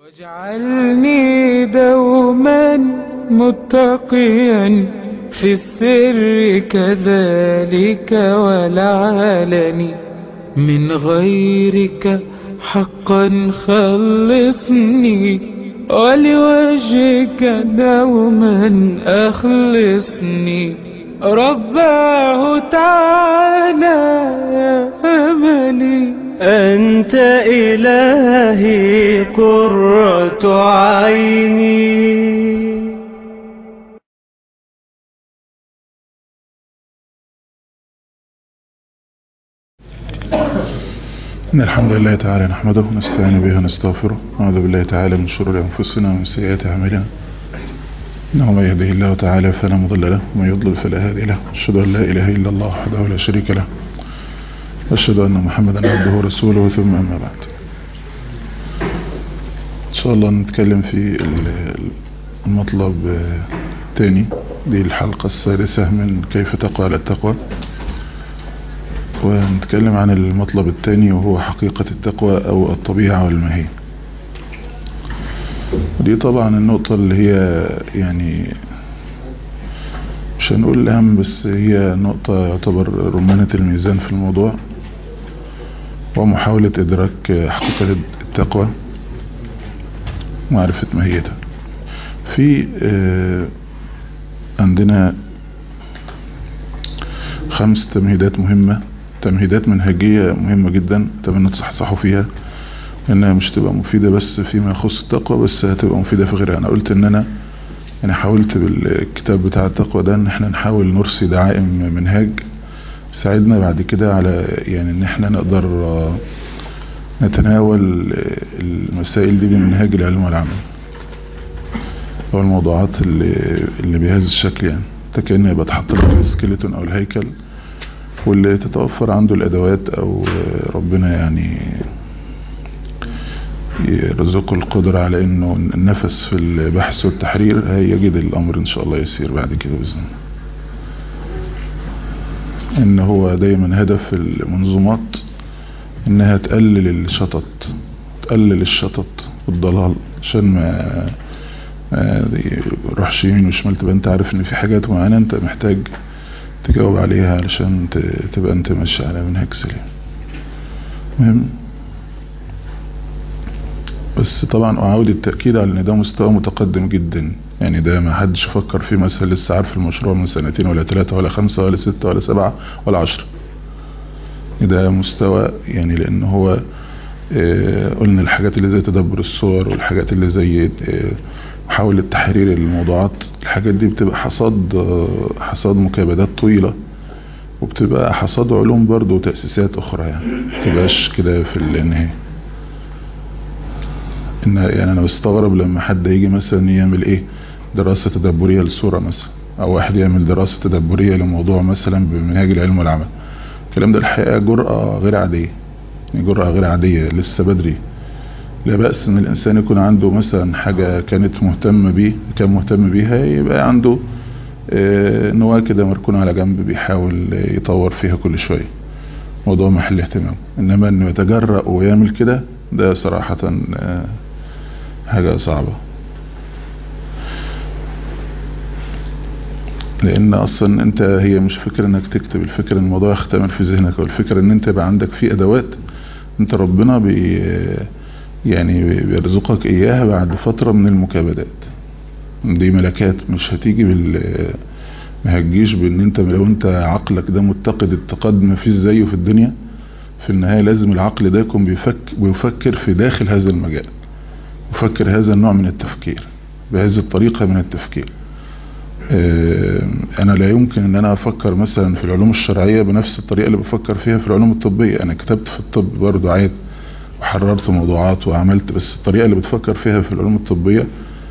واجعلني دوما متقيا في السر كذلك والعلن من غيرك حقا خلصني ولوجهك دوما أخلصني رباه تعالى يا أملي أنت إلهي قرة عيني إن الحمد لله تعالى نحمده ونستعين به ونستغفره ونعوذ بالله تعالى من شرور أنفسنا ومن سيئات أعمالنا إنه من يهده الله تعالى فلا مضل له ومن يضلل فلا هادي له أشهد أن لا إله إلا الله وحده لا شريك له وأشهد أن محمدا عبده ورسوله ثم أما بعد إن شاء الله نتكلم في المطلب الثاني دي الحلقة السادسة من كيف تقوى على التقوى ونتكلم عن المطلب الثاني وهو حقيقة التقوى أو الطبيعة والماهية دي طبعا النقطة اللي هي يعني مش هنقول الأهم بس هي نقطة يعتبر رمانة الميزان في الموضوع ومحاولة إدراك حقيقة التقوى معرفة ماهيتها في عندنا خمس تمهيدات مهمة تمهيدات منهجية مهمة جدا اتمنى تصحصحوا فيها انها مش تبقى مفيدة بس فيما يخص التقوى بس هتبقى مفيدة في غيرها انا قلت ان انا يعني حاولت بالكتاب بتاع التقوى ده ان احنا نحاول نرسي دعائم منهاج ساعدنا بعد كده على يعني ان احنا نقدر نتناول المسائل دي بمنهاج العلم والعمل او الموضوعات اللي, اللي بهذا الشكل يعني كأن يبقى تحط له السكيلتون او الهيكل واللي تتوفر عنده الادوات او ربنا يعني يرزقه القدرة على انه النفس في البحث والتحرير هيجد الامر ان شاء الله يسير بعد كده باذن ان هو دايما هدف المنظومات انها تقلل الشطط تقلل الشطط والضلال عشان ما روحش يمين وشمال تبقى انت عارف ان في حاجات معينة انت محتاج تجاوب عليها علشان تبقى انت ماشي على منهج سليم مهم بس طبعا اعاود التأكيد على ان ده مستوى متقدم جدا يعني ده ما حدش فكر فيه مثلا لسه عارف المشروع من سنتين ولا ثلاثة ولا خمسة ولا ستة ولا سبعة ولا عشرة ده مستوى يعني لان هو اه قلنا الحاجات اللي زي تدبر الصور والحاجات اللي زي اه محاولة تحرير الموضوعات الحاجات دي بتبقى حصاد اه حصاد مكابدات طويلة وبتبقى حصاد علوم برضو وتأسيسات اخرى يعني متبقاش كده في النهاية ان يعني انا بستغرب لما حد يجي مثلا يعمل ايه دراسة تدبرية للصورة مثلا او واحد يعمل دراسة تدبرية لموضوع مثلا بمنهاج العلم والعمل الكلام ده الحقيقة جرأة غير عادية يعني جرأة غير عادية لسه بدري لا بأس ان الانسان يكون عنده مثلا حاجة كانت مهتم بيه كان مهتم بيها يبقى عنده اه نواة كده مركونة على جنب بيحاول يطور فيها كل شوية موضوع محل اهتمام انما انه يتجرأ ويعمل كده ده صراحة اه حاجة صعبة لان اصلا انت هي مش فكرة انك تكتب الفكرة ان الموضوع يختمر في ذهنك والفكرة ان انت يبقى عندك فيه ادوات انت ربنا بي يعني بيرزقك اياها بعد فترة من المكابدات دي ملكات مش هتيجي بال ما هتجيش بان انت لو انت عقلك ده متقد التقد ما فيش زيه في الدنيا في النهاية لازم العقل ده يكون بيفكر, بيفكر في داخل هذا المجال يفكر هذا النوع من التفكير بهذه الطريقة من التفكير انا لا يمكن ان انا افكر مثلا في العلوم الشرعية بنفس الطريقة اللي بفكر فيها في العلوم الطبية انا كتبت في الطب برضو عاد وحررت موضوعات وعملت بس الطريقة اللي بتفكر فيها في العلوم الطبية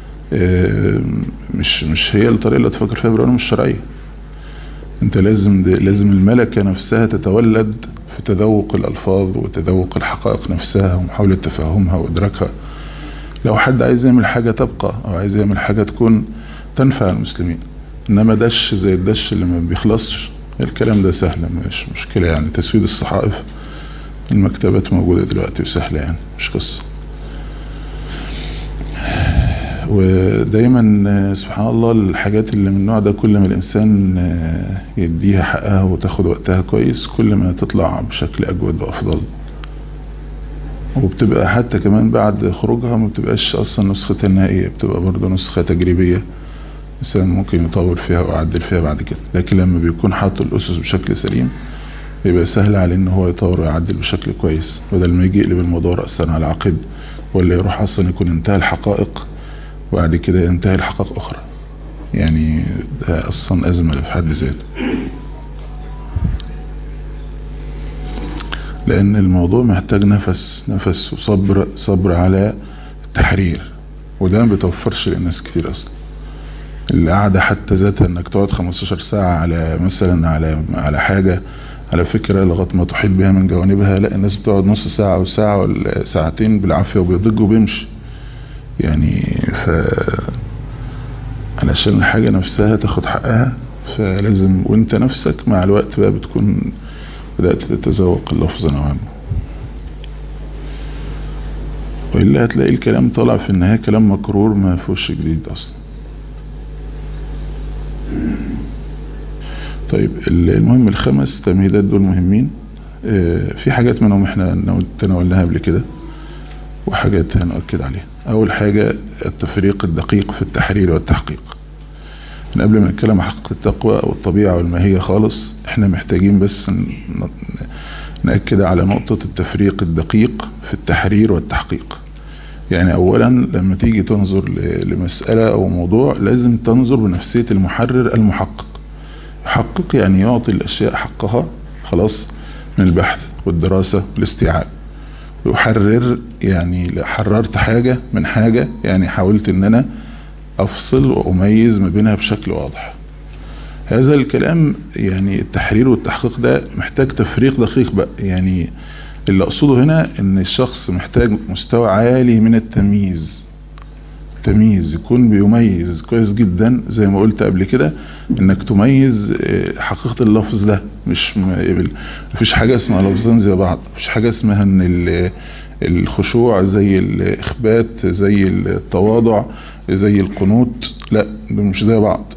مش مش هي الطريقة اللي تفكر فيها في العلوم الشرعية انت لازم لازم الملكة نفسها تتولد في تذوق الالفاظ وتذوق الحقائق نفسها ومحاولة تفهمها وادراكها لو حد عايز يعمل حاجة تبقى او عايز يعمل حاجة تكون تنفع المسلمين انما دش زي الدش اللي ما بيخلصش الكلام ده سهل مش مشكلة يعني تسويد الصحائف المكتبات موجودة دلوقتي وسهلة يعني مش قصة ودايما سبحان الله الحاجات اللي من النوع ده كل ما الإنسان يديها حقها وتاخد وقتها كويس كل ما تطلع بشكل أجود وأفضل وبتبقى حتى كمان بعد خروجها ما بتبقاش أصلا نسختها النهائية بتبقى برضه نسخة تجريبية الإنسان ممكن يطور فيها ويعدل فيها بعد كده لكن لما بيكون حاطط الأسس بشكل سليم بيبقى سهل عليه ان هو يطور ويعدل بشكل كويس بدل ما يجي يقلب الموضوع رأسا على عقب ولا يروح اصلا يكون انتهى الحقائق وبعد كده ينتهي الحقائق اخرى يعني ده اصلا ازمة في حد ذاته لان الموضوع محتاج نفس نفس وصبر صبر على التحرير وده ما بيتوفرش للناس كتير اصلا القعدة حتى ذاتها انك تقعد 15 ساعة على مثلا على على حاجة على فكرة لغاية ما تحيط بها من جوانبها لا الناس بتقعد نص ساعة او ساعة ولا ساعتين بالعافية وبيضج وبيمشي يعني ف علشان الحاجة نفسها تاخد حقها فلازم وانت نفسك مع الوقت بقى بتكون بدأت تتذوق اللفظ نوعا ما وإلا هتلاقي الكلام طالع في النهاية كلام مكرور ما فيهوش جديد أصلا طيب المهم الخمس تمهيدات دول مهمين في حاجات منهم احنا تناولناها قبل كده وحاجات هنؤكد عليها اول حاجة التفريق الدقيق في التحرير والتحقيق من قبل ما نتكلم عن حقيقة التقوى او الطبيعة والماهية خالص احنا محتاجين بس نأكد على نقطة التفريق الدقيق في التحرير والتحقيق يعني اولا لما تيجي تنظر لمسألة او موضوع لازم تنظر بنفسية المحرر المحقق يحقق يعني يعطي الاشياء حقها خلاص من البحث والدراسة والاستيعاب يحرر يعني حررت حاجة من حاجة يعني حاولت ان انا افصل واميز ما بينها بشكل واضح هذا الكلام يعني التحرير والتحقيق ده محتاج تفريق دقيق بقى يعني اللي اقصده هنا ان الشخص محتاج مستوى عالي من التمييز تمييز يكون بيميز كويس جدا زي ما قلت قبل كده انك تميز حقيقة اللفظ ده مش مفيش حاجة اسمها لفظان زي بعض مفيش حاجة اسمها ان الخشوع زي الاخبات زي التواضع زي القنوت لا مش زي بعض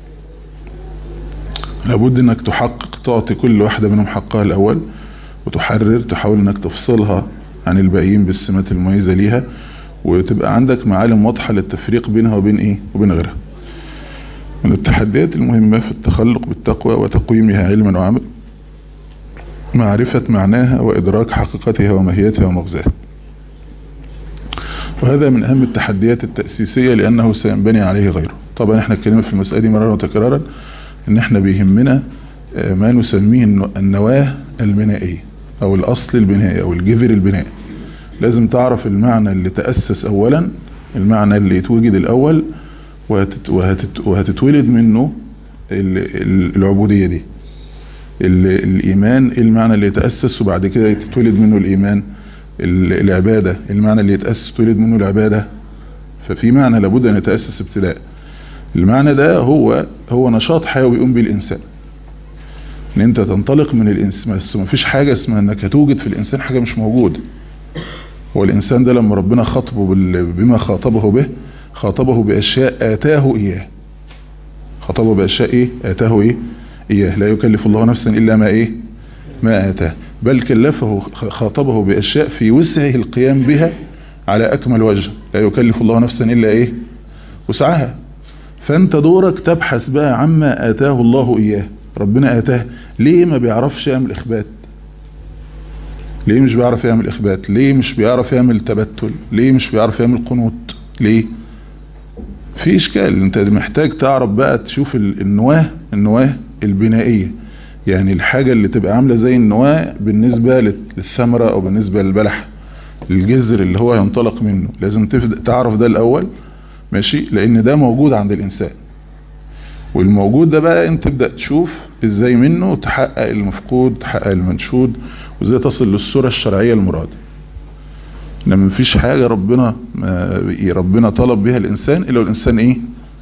لابد انك تحقق تعطي كل واحدة منهم حقها الاول وتحرر تحاول انك تفصلها عن الباقيين بالسمات المميزة ليها وتبقى عندك معالم واضحة للتفريق بينها وبين ايه وبين غيرها من التحديات المهمة في التخلق بالتقوى وتقويمها علما وعمل معرفة معناها وإدراك حقيقتها وماهيتها ومغزاها وهذا من أهم التحديات التأسيسية لأنه سينبني عليه غيره طبعا احنا اتكلمنا في المسألة دي مرارا وتكرارا ان احنا بيهمنا ما نسميه النواة البنائية او الاصل البنائي او الجذر البنائي لازم تعرف المعنى اللي تأسس اولا المعنى اللي يتوجد الاول وهتت وهتت وهتتولد منه العبودية دي الايمان المعنى اللي يتأسس وبعد كده يتولد منه الايمان العبادة المعنى اللي يتأسس تولد منه العبادة ففي معنى لابد ان يتأسس ابتداء المعنى ده هو هو نشاط حيوي يقوم به الانسان ان انت تنطلق من الانسان بس ما فيش حاجة اسمها انك هتوجد في الانسان حاجة مش موجودة هو الانسان ده لما ربنا خاطبه بما خاطبه به خاطبه باشياء اتاه اياه خاطبه باشياء ايه اتاه ايه اياه لا يكلف الله نفسا الا ما ايه ما اتاه بل كلفه خاطبه باشياء في وسعه القيام بها على اكمل وجه لا يكلف الله نفسا الا ايه وسعها فانت دورك تبحث بقى عما اتاه الله اياه ربنا اتاه ليه ما بيعرفش يعمل اخبات ليه مش بيعرف يعمل اخبات ليه مش بيعرف يعمل تبتل ليه مش بيعرف يعمل قنوت ليه في اشكال انت محتاج تعرف بقى تشوف النواه النواه البنائية يعني الحاجة اللي تبقى عاملة زي النواة بالنسبة للثمرة او بالنسبة للبلح الجذر اللي هو ينطلق منه لازم تبدأ تعرف ده الاول ماشي لان ده موجود عند الانسان والموجود ده بقى انت تبدأ تشوف ازاي منه تحقق المفقود تحقق المنشود وازاي تصل للصورة الشرعية المرادة انما مفيش حاجة ربنا ربنا طلب بها الانسان الا الانسان ايه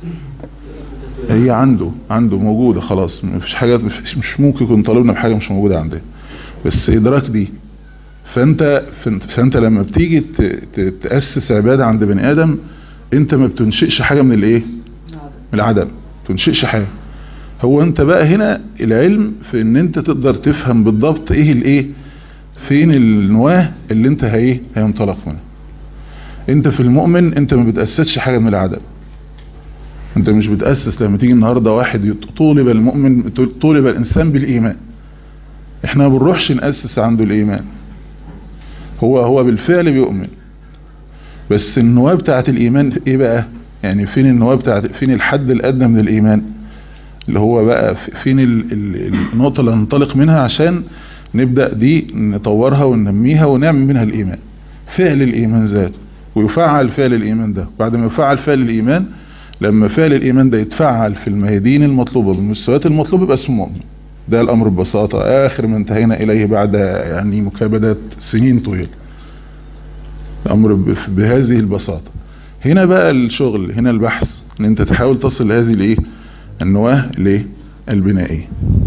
هي عنده عنده موجودة خلاص مفيش حاجة مش ممكن يكون طالبنا بحاجة مش موجودة عنده بس ادراك دي فانت فانت لما بتيجي تأسس عبادة عند بني ادم انت ما بتنشئش حاجة من الايه من العدم تنشئش حاجة هو انت بقى هنا العلم في ان انت تقدر تفهم بالضبط ايه الايه فين النواه اللي انت هي هينطلق منها انت في المؤمن انت ما بتأسسش حاجة من العدم انت مش بتأسس لما تيجي النهاردة واحد طولب المؤمن طولب الانسان بالايمان احنا ما بنروحش نأسس عنده الايمان هو هو بالفعل بيؤمن بس النواه بتاعت الايمان ايه بقى يعني فين النواه بتاعت فين الحد الادنى من الايمان اللي هو بقى فين ال ال النقطة اللي ننطلق منها عشان نبدأ دي نطورها وننميها ونعمل منها الإيمان فعل الإيمان ذاته ويفعل فعل الإيمان ده بعد ما يفعل فعل الإيمان لما فعل الإيمان ده يتفعل في الميادين المطلوبة بالمستويات المطلوبة يبقى اسمه مؤمن ده الأمر ببساطة آخر ما انتهينا إليه بعد يعني مكابدات سنين طويلة الأمر بهذه البساطة هنا بقى الشغل هنا البحث ان انت تحاول تصل لهذه الايه النواه ليه البنائية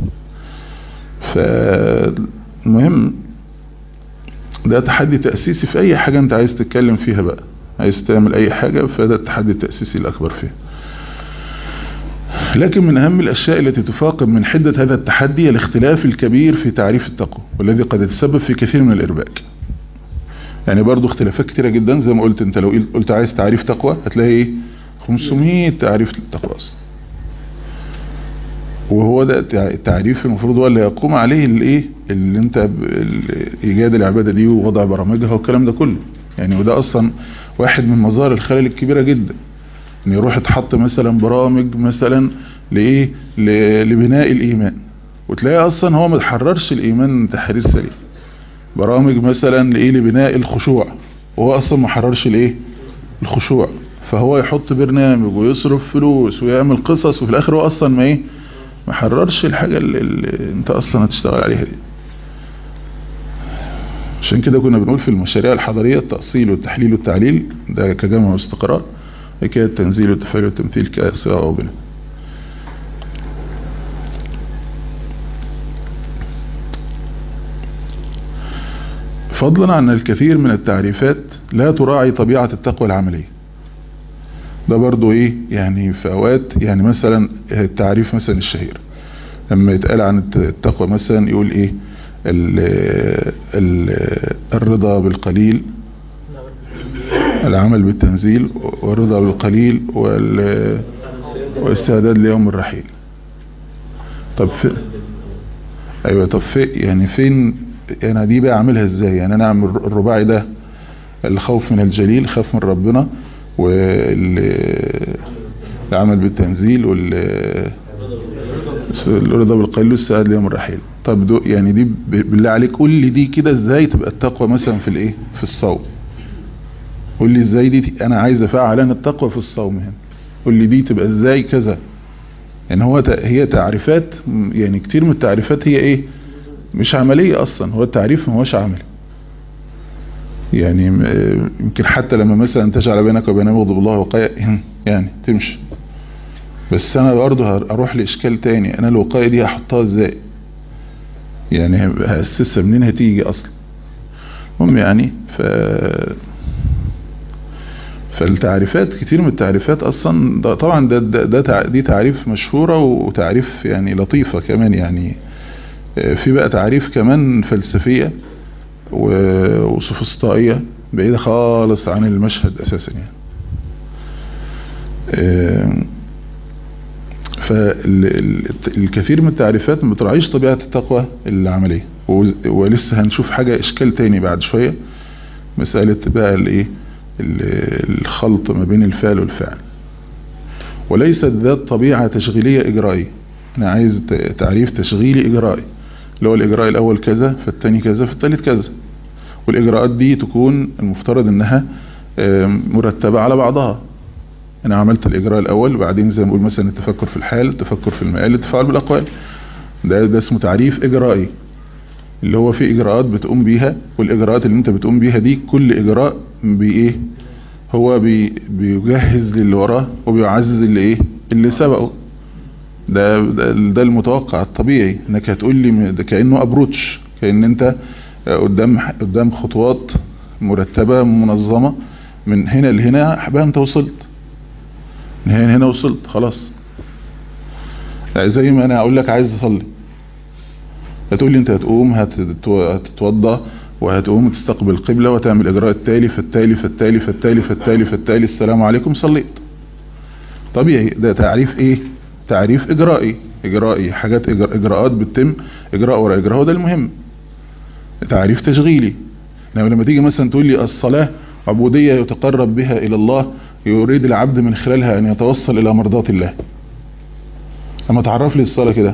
فالمهم ده تحدي تأسيسي في اي حاجة انت عايز تتكلم فيها بقى عايز تعمل اي حاجة فده التحدي التأسيسي الاكبر فيها لكن من اهم الاشياء التي تفاقم من حدة هذا التحدي الاختلاف الكبير في تعريف التقوى والذي قد يتسبب في كثير من الارباك يعني برضو اختلافات كتيرة جدا زي ما قلت انت لو قلت عايز تعريف تقوى هتلاقي ايه 500 تعريف للتقوى اصلا وهو ده التعريف المفروض هو اللي يقوم عليه الايه اللي انت ايجاد العباده دي ووضع برامجها والكلام ده كله يعني وده اصلا واحد من مظاهر الخلل الكبيره جدا ان يروح يتحط مثلا برامج مثلا لايه لبناء الايمان وتلاقي اصلا هو ما تحررش الايمان تحرير سليم برامج مثلا لايه لبناء الخشوع وهو اصلا ما حررش الايه الخشوع فهو يحط برنامج ويصرف فلوس ويعمل قصص وفي الاخر هو اصلا ما ايه ما حررش الحاجة اللي, اللي انت اصلا هتشتغل عليها دي عشان كده كنا بنقول في المشاريع الحضرية التأصيل والتحليل والتعليل ده كجمع واستقراء كده التنزيل والتفعيل والتمثيل كصياغة وبناء فضلا عن الكثير من التعريفات لا تراعي طبيعة التقوى العملية ده برضو ايه يعني في اوقات يعني مثلا التعريف مثلا الشهير لما يتقال عن التقوى مثلا يقول ايه ال ال الرضا بالقليل العمل بالتنزيل والرضا بالقليل والاستعداد ليوم الرحيل طب في ايوه طب في يعني فين انا دي بقى اعملها ازاي يعني انا اعمل الرباعي ده الخوف من الجليل خاف من ربنا والعمل بالتنزيل والرضا بالقليل والسعادة ليوم الرحيل طب دو يعني دي بالله عليك قول لي دي كده ازاي تبقى التقوى مثلا في الايه في الصوم قول لي ازاي دي انا عايز افعل انا التقوى في الصوم هنا قول لي دي تبقى ازاي كذا يعني هو هي تعريفات يعني كتير من التعريفات هي ايه مش عملية اصلا هو التعريف ما هوش عملي يعني يمكن حتى لما مثلا تجعل بينك وبين مغضب الله وقاية يعني تمشي بس انا برضه اروح لاشكال تاني انا الوقاية دي هحطها ازاي يعني هأسسها منين هتيجي اصلا هم يعني ف فالتعريفات كتير من التعريفات اصلا ده طبعا ده, ده, ده دي تعريف مشهورة وتعريف يعني لطيفة كمان يعني في بقى تعريف كمان فلسفية وسوفسطائية بعيدة خالص عن المشهد اساسا يعني فالكثير من التعريفات ما بتراعيش طبيعة التقوى العملية ولسه هنشوف حاجة اشكال تاني بعد شوية مسألة بقى الايه الخلط ما بين الفعل والفعل وليست ذات طبيعة تشغيلية اجرائية انا عايز تعريف تشغيلي اجرائي اللي هو الاجراء الاول كذا فالتاني كذا فالتالت كذا والاجراءات دي تكون المفترض انها مرتبة على بعضها انا عملت الاجراء الاول وبعدين زي ما نقول مثلا التفكر في الحال التفكر في المآل التفاعل بالاقوال ده ده اسمه تعريف اجرائي اللي هو في اجراءات بتقوم بيها والاجراءات اللي انت بتقوم بيها دي كل اجراء بايه هو بي بيجهز للي وراه وبيعزز اللي ايه اللي سبقه ده ده, ده المتوقع الطبيعي انك هتقول لي ده كانه ابروتش كان انت قدام قدام خطوات مرتبة منظمة من هنا لهنا بقى انت وصلت من هنا هنا وصلت خلاص زي ما انا اقول لك عايز اصلي هتقول لي انت هتقوم هتتوضى وهتقوم تستقبل القبلة وتعمل اجراء التالي فالتالي فالتالي فالتالي فالتالي فالتالي السلام عليكم صليت طبيعي ده تعريف ايه تعريف اجرائي اجرائي حاجات اجراءات بتتم اجراء ورا اجراء وده المهم تعريف تشغيلي يعني لما تيجي مثلا تقول لي الصلاة عبودية يتقرب بها الى الله يريد العبد من خلالها ان يتوصل الى مرضات الله اما تعرف لي الصلاة كده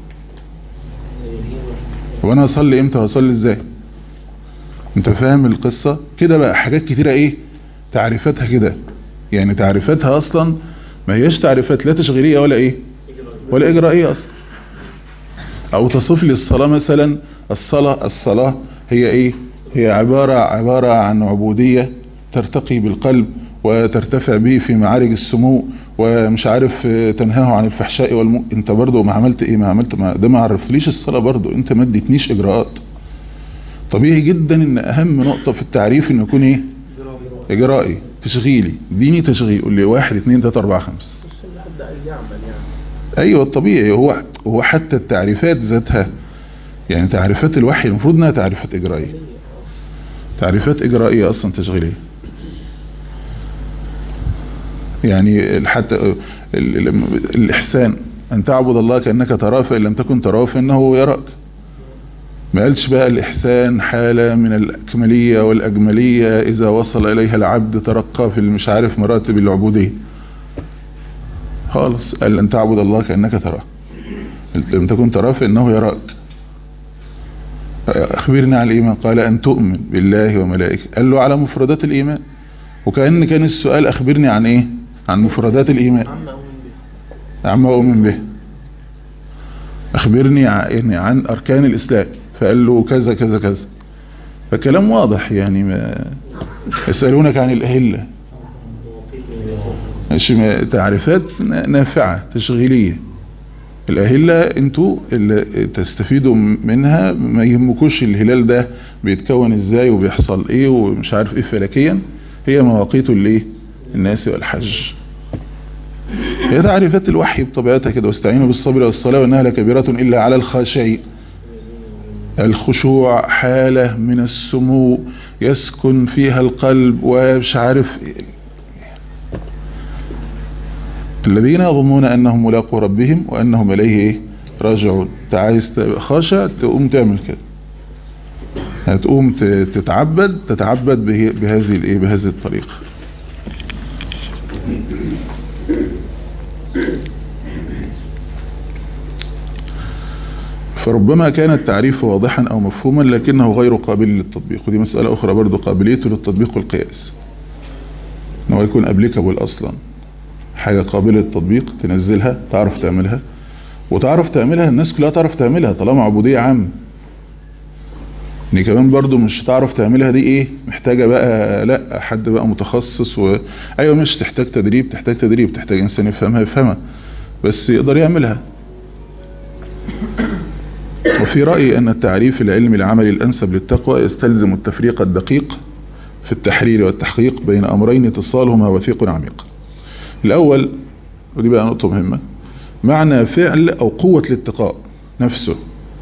وانا اصلي امتى واصلي ازاي انت فاهم القصة كده بقى حاجات كتيرة ايه تعريفاتها كده يعني تعريفاتها اصلا ما هيش تعريفات لا تشغيلية ولا ايه ولا اجرائية اصلا او تصف لي الصلاة مثلا الصلاة الصلاة هي ايه هي عبارة عبارة عن عبودية ترتقي بالقلب وترتفع به في معارج السمو ومش عارف تنهاه عن الفحشاء والم... انت برضو ما عملت ايه ما عملت ما ده ما عرفتليش الصلاة برضو انت ما اديتنيش اجراءات طبيعي جدا ان اهم نقطة في التعريف انه يكون ايه اجرائي تشغيلي ديني تشغيل قول لي واحد اتنين تلاتة اربعة خمسة ايوه الطبيعي هو هو حتى التعريفات ذاتها يعني تعريفات الوحي المفروض انها تعريفات اجرائية تعريفات اجرائية اصلا تشغيلية يعني حتى الإحسان أن تعبد الله كأنك تراه فإن لم تكن تراه فإنه يراك ما قالش بقى الإحسان حالة من الأكملية والأجملية إذا وصل إليها العبد ترقى في مش عارف مراتب العبودية خالص قال أن تعبد الله كأنك تراه لم تكن تراه فإنه يراك أخبرنا عن الإيمان قال أن تؤمن بالله وملائكه قال له على مفردات الإيمان وكأن كان السؤال أخبرني عن إيه عن مفردات الإيمان عما أؤمن به أخبرني عن, عن أركان الإسلام فقال له كذا كذا كذا فكلام واضح يعني ما يسألونك عن الأهلة تعريفات نافعة تشغيلية الأهلة انتوا اللي تستفيدوا منها ما يهمكوش الهلال ده بيتكون ازاي وبيحصل ايه ومش عارف ايه فلكيا هي مواقيته الايه الناس والحج هي تعريفات الوحي بطبيعتها كده واستعينوا بالصبر والصلاة وانها لكبيرة الا على الخاشعين الخشوع حالة من السمو يسكن فيها القلب ومش عارف الذين يظنون انهم ملاقوا ربهم وانهم اليه راجعون انت عايز خاشع تقوم تعمل كده هتقوم تتعبد تتعبد بهذه الايه بهذه الطريقه فربما كان التعريف واضحا او مفهوما لكنه غير قابل للتطبيق ودي مسألة اخرى برضو قابليته للتطبيق والقياس انه يكون ابليكابل اصلا حاجة قابلة للتطبيق تنزلها تعرف تعملها وتعرف تعملها الناس كلها تعرف تعملها طالما عبودية عام يعني كمان برضو مش تعرف تعملها دي ايه محتاجة بقى لا حد بقى متخصص و... ايوه مش تحتاج تدريب تحتاج تدريب تحتاج انسان يفهمها يفهمها بس يقدر يعملها وفي رأيي أن التعريف العلمي العملي الأنسب للتقوى يستلزم التفريق الدقيق في التحرير والتحقيق بين أمرين اتصالهما وثيق عميق الأول ودي بقى نقطة مهمة معنى فعل أو قوة الاتقاء نفسه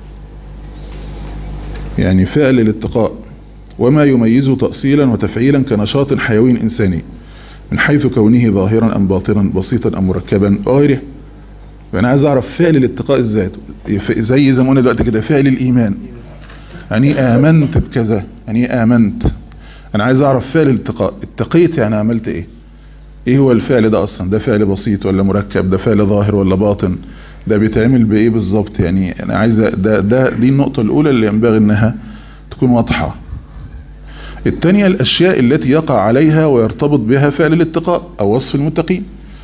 يعني فعل الاتقاء وما يميزه تأصيلا وتفعيلا كنشاط حيوي إنساني من حيث كونه ظاهرا أم باطنا بسيطا أم مركبا وغيره فأنا عايز أعرف فعل الاتقاء الذات زي زي ما قلنا دلوقتي كده فعل الإيمان يعني آمنت بكذا يعني آمنت أنا عايز أعرف فعل الاتقاء اتقيت يعني عملت إيه إيه هو الفعل ده أصلا ده فعل بسيط ولا مركب ده فعل ظاهر ولا باطن ده بيتعمل بإيه بالظبط يعني أنا عايز ده, ده دي النقطة الأولى اللي ينبغي أنها تكون واضحة الثانية الأشياء التي يقع عليها ويرتبط بها فعل الاتقاء أو وصف المتقين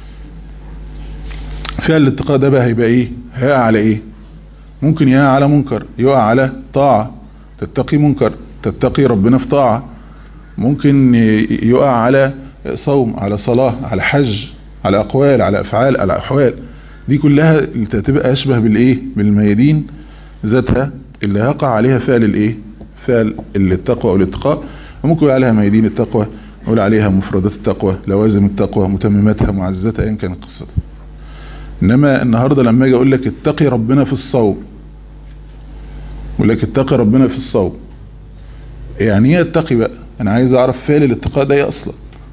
فعل الاتقاء ده بقى هيبقى ايه هيقع على ايه ممكن يقع على منكر يقع على طاعة تتقي منكر تتقي ربنا في طاعة ممكن يقع على صوم على صلاة على حج على اقوال على افعال على احوال دي كلها اللي تبقى اشبه بالايه بالميادين ذاتها اللي هيقع عليها فعل الايه فعل التقوى او الاتقاء وممكن يقع عليها ميادين التقوى نقول عليها مفردات التقوى لوازم التقوى متمماتها معززاتها ايا كانت قصتها انما النهارده لما اجي اقول لك اتقي ربنا في الصوم اقول لك اتقي ربنا في الصوم يعني ايه اتقي بقى انا عايز اعرف فعل الاتقاء ده ايه اصلا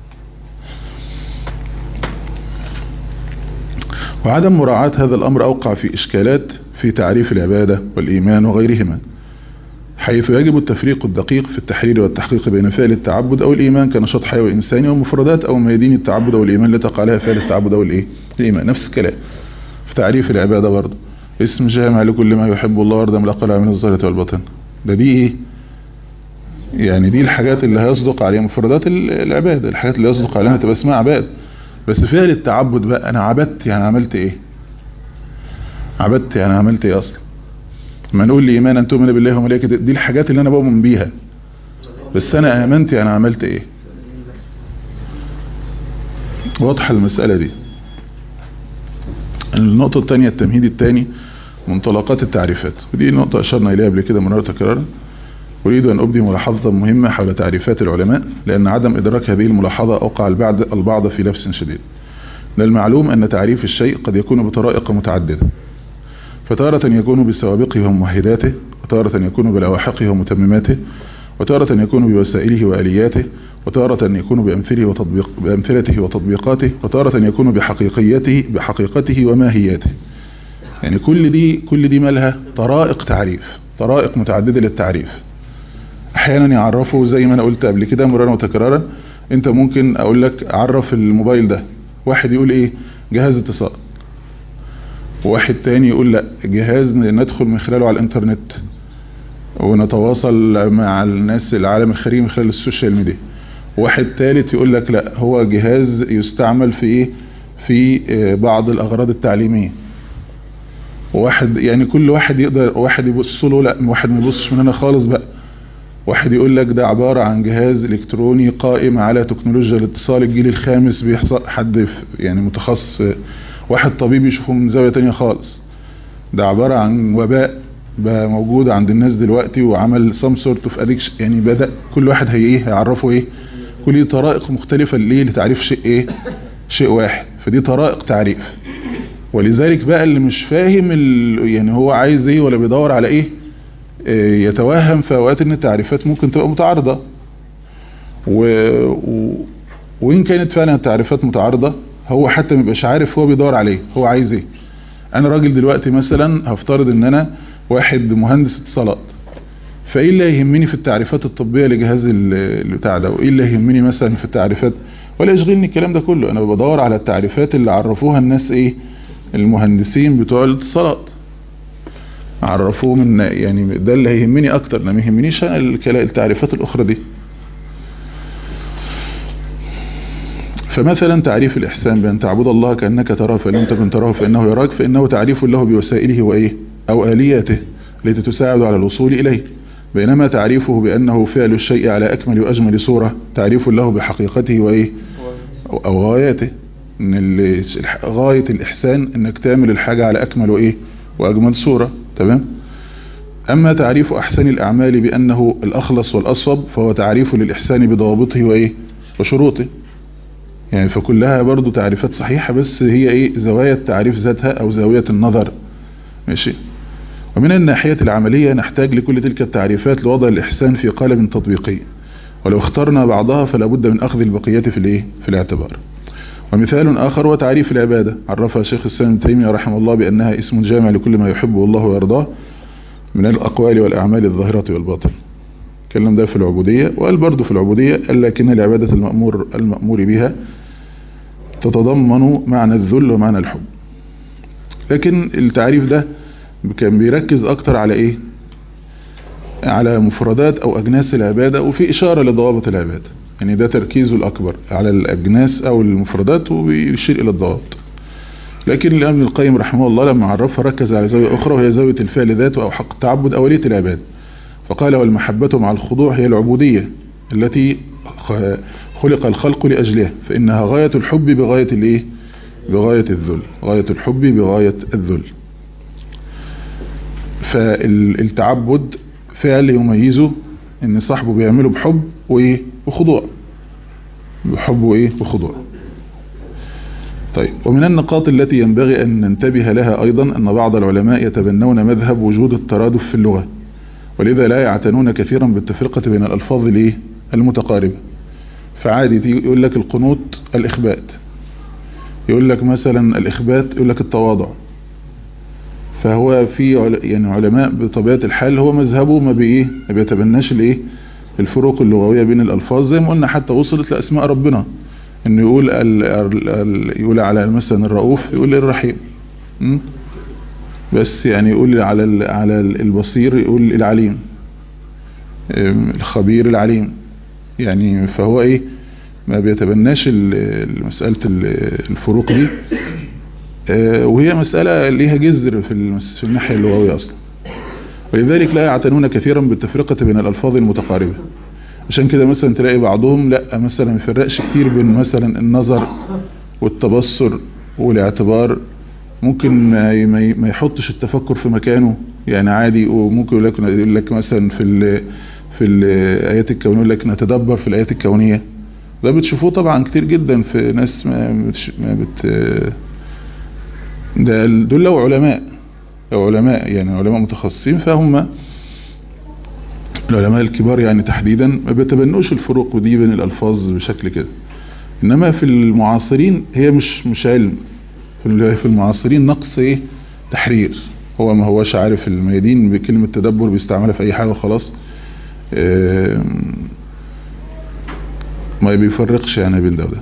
وعدم مراعاة هذا الامر اوقع في اشكالات في تعريف العبادة والايمان وغيرهما حيث يجب التفريق الدقيق في التحرير والتحقيق بين فعل التعبد او الايمان كنشاط حيوي انساني ومفردات او ميادين التعبد او الايمان التي تقع عليها فعل التعبد او الايه الايمان نفس الكلام في تعريف العبادة برضه اسم جامع لكل ما يحب الله وارضى من الاقل من الظاهرة والبطن ده دي ايه يعني دي الحاجات اللي هيصدق عليها مفردات العبادة الحاجات اللي يصدق عليها تبقى اسمها عبادة بس فعل التعبد بقى انا عبدت يعني عملت ايه عبدت يعني عملت ايه اصلا ما نقول لي ايمان ان تؤمن بالله وملائكته دي الحاجات اللي انا بؤمن بيها بس انا امنت يعني عملت ايه واضحة المسألة دي النقطة الثانية التمهيد الثاني منطلقات التعريفات ودي نقطة أشرنا إليها قبل كده مرة تكرارا أريد أن أبدي ملاحظة مهمة حول تعريفات العلماء لأن عدم إدراك هذه الملاحظة أوقع البعض, البعض في لبس شديد من المعلوم أن تعريف الشيء قد يكون بطرائق متعددة فتارة يكون بسوابقه وممهداته وتارة يكون بلواحقه ومتمماته وتارة يكون بوسائله وآلياته وتارة يكون بأمثله, وتطبيق بأمثلته وتطبيقاته وتارة يكون بحقيقيته بحقيقته وماهياته يعني كل دي كل دي مالها طرائق تعريف طرائق متعددة للتعريف احيانا يعرفوا زي ما انا قلت قبل كده مرارا وتكرارا انت ممكن اقول لك عرف الموبايل ده واحد يقول ايه جهاز اتصال وواحد تاني يقول لا جهاز ندخل من خلاله على الانترنت ونتواصل مع الناس العالم الخارجي من خلال السوشيال ميديا واحد ثالث يقول لك لا هو جهاز يستعمل في ايه في بعض الاغراض التعليمية واحد يعني كل واحد يقدر واحد يبص له لا واحد ما يبصش من هنا خالص بقى واحد يقول لك ده عبارة عن جهاز الكتروني قائم على تكنولوجيا الاتصال الجيل الخامس بيحصل حد يعني متخصص واحد طبيب يشوفه من زاوية تانية خالص ده عبارة عن وباء بقى موجود عند الناس دلوقتي وعمل some sort of addiction يعني بدأ كل واحد هي ايه هيعرفه ايه كل طرائق مختلفة ليه لتعريف شيء ايه شيء واحد فدي طرائق تعريف ولذلك بقى اللي مش فاهم يعني هو عايز ايه ولا بيدور على ايه يتوهم في اوقات ان التعريفات ممكن تبقى متعارضة و... و... وان كانت فعلا التعريفات متعارضة هو حتى مبقاش عارف هو بيدور عليه هو عايز ايه انا راجل دلوقتي مثلا هفترض ان انا واحد مهندس اتصالات فايه اللي يهمني في التعريفات الطبية لجهاز البتاع ده وايه اللي يهمني مثلا في التعريفات ولا يشغلني الكلام ده كله انا بدور على التعريفات اللي عرفوها الناس ايه المهندسين بتوع الاتصالات عرفوه من يعني ده اللي هيهمني اكتر انا ما يهمنيش انا التعريفات الاخرى دي فمثلا تعريف الإحسان بأن تعبد الله كأنك تراه فإن لم تكن تراه فإنه يراك فإنه تعريف له بوسائله وإيه أو آلياته التي تساعد على الوصول إليه بينما تعريفه بأنه فعل الشيء على أكمل وأجمل صورة تعريف له بحقيقته وإيه أو غايته إن غاية الإحسان إنك تعمل الحاجة على أكمل وإيه وأجمل صورة تمام أما تعريف أحسن الأعمال بأنه الأخلص والأصوب فهو تعريف للإحسان بضوابطه وإيه وشروطه يعني فكلها برضو تعريفات صحيحة بس هي ايه زوايا التعريف ذاتها او زاوية النظر ماشي ومن الناحية العملية نحتاج لكل تلك التعريفات لوضع الإحسان في قالب تطبيقي ولو اخترنا بعضها فلا بد من أخذ البقية في الايه في الاعتبار ومثال آخر هو تعريف العبادة عرفها شيخ الإسلام ابن تيمية رحمه الله بأنها اسم جامع لكل ما يحبه الله ويرضاه من الأقوال والأعمال الظاهرة والباطن كلام ده في العبودية وقال برضه في العبودية قال لكن العبادة المأمور المأمور بها تتضمن معنى الذل ومعنى الحب لكن التعريف ده كان بيركز اكتر على ايه على مفردات او اجناس العبادة وفي اشارة لضوابط العبادة يعني ده تركيزه الاكبر على الاجناس او المفردات وبيشير الى الضوابط لكن الامن القيم رحمه الله لما عرفها ركز على زاوية اخرى وهي زاوية الفعل ذاته او حق التعبد اولية العبادة فقال والمحبة مع الخضوع هي العبودية التي خلق الخلق لأجلها فإنها غاية الحب بغاية الايه بغاية الذل غاية الحب بغاية الذل فالتعبد فعل يميزه ان صاحبه بيعمله بحب وايه وخضوع بحب وايه وخضوع طيب ومن النقاط التي ينبغي أن ننتبه لها أيضا أن بعض العلماء يتبنون مذهب وجود الترادف في اللغة ولذا لا يعتنون كثيرا بالتفرقة بين الألفاظ الايه المتقاربة فعادي يقول لك القنوط الإخبات يقول لك مثلا الإخبات يقول لك التواضع فهو في يعني علماء بطبيعة الحال هو مذهبه ما بإيه ما بيتبناش الإيه الفروق اللغوية بين الألفاظ زي ما قلنا حتى وصلت لأسماء ربنا انه يقول ال ال ال يقول على مثلا الرؤوف يقول الرحيم بس يعني يقول على على البصير يقول العليم الخبير العليم يعني فهو ايه ما بيتبناش مسألة الفروق دي وهي مسألة ليها جذر في في الناحية اللغوية اصلا ولذلك لا يعتنون كثيرا بالتفرقة بين الالفاظ المتقاربة عشان كده مثلا تلاقي بعضهم لا مثلا ما يفرقش كتير بين مثلا النظر والتبصر والاعتبار ممكن ما ما يحطش التفكر في مكانه يعني عادي وممكن يقول لك يقول لك مثلا في ال في الايات الكونيه يقول لك نتدبر في الايات الكونيه ده بتشوفوه طبعا كتير جدا في ناس ما, ما بت ده دول لو علماء لو علماء يعني علماء متخصصين فهم العلماء الكبار يعني تحديدا ما بيتبنوش الفروق دي بين الألفاظ بشكل كده إنما في المعاصرين هي مش مش علم في المعاصرين نقص ايه تحرير هو ما هوش عارف الميادين بكلمة تدبر بيستعملها في أي حاجة خلاص ما بيفرقش يعني بين ده وده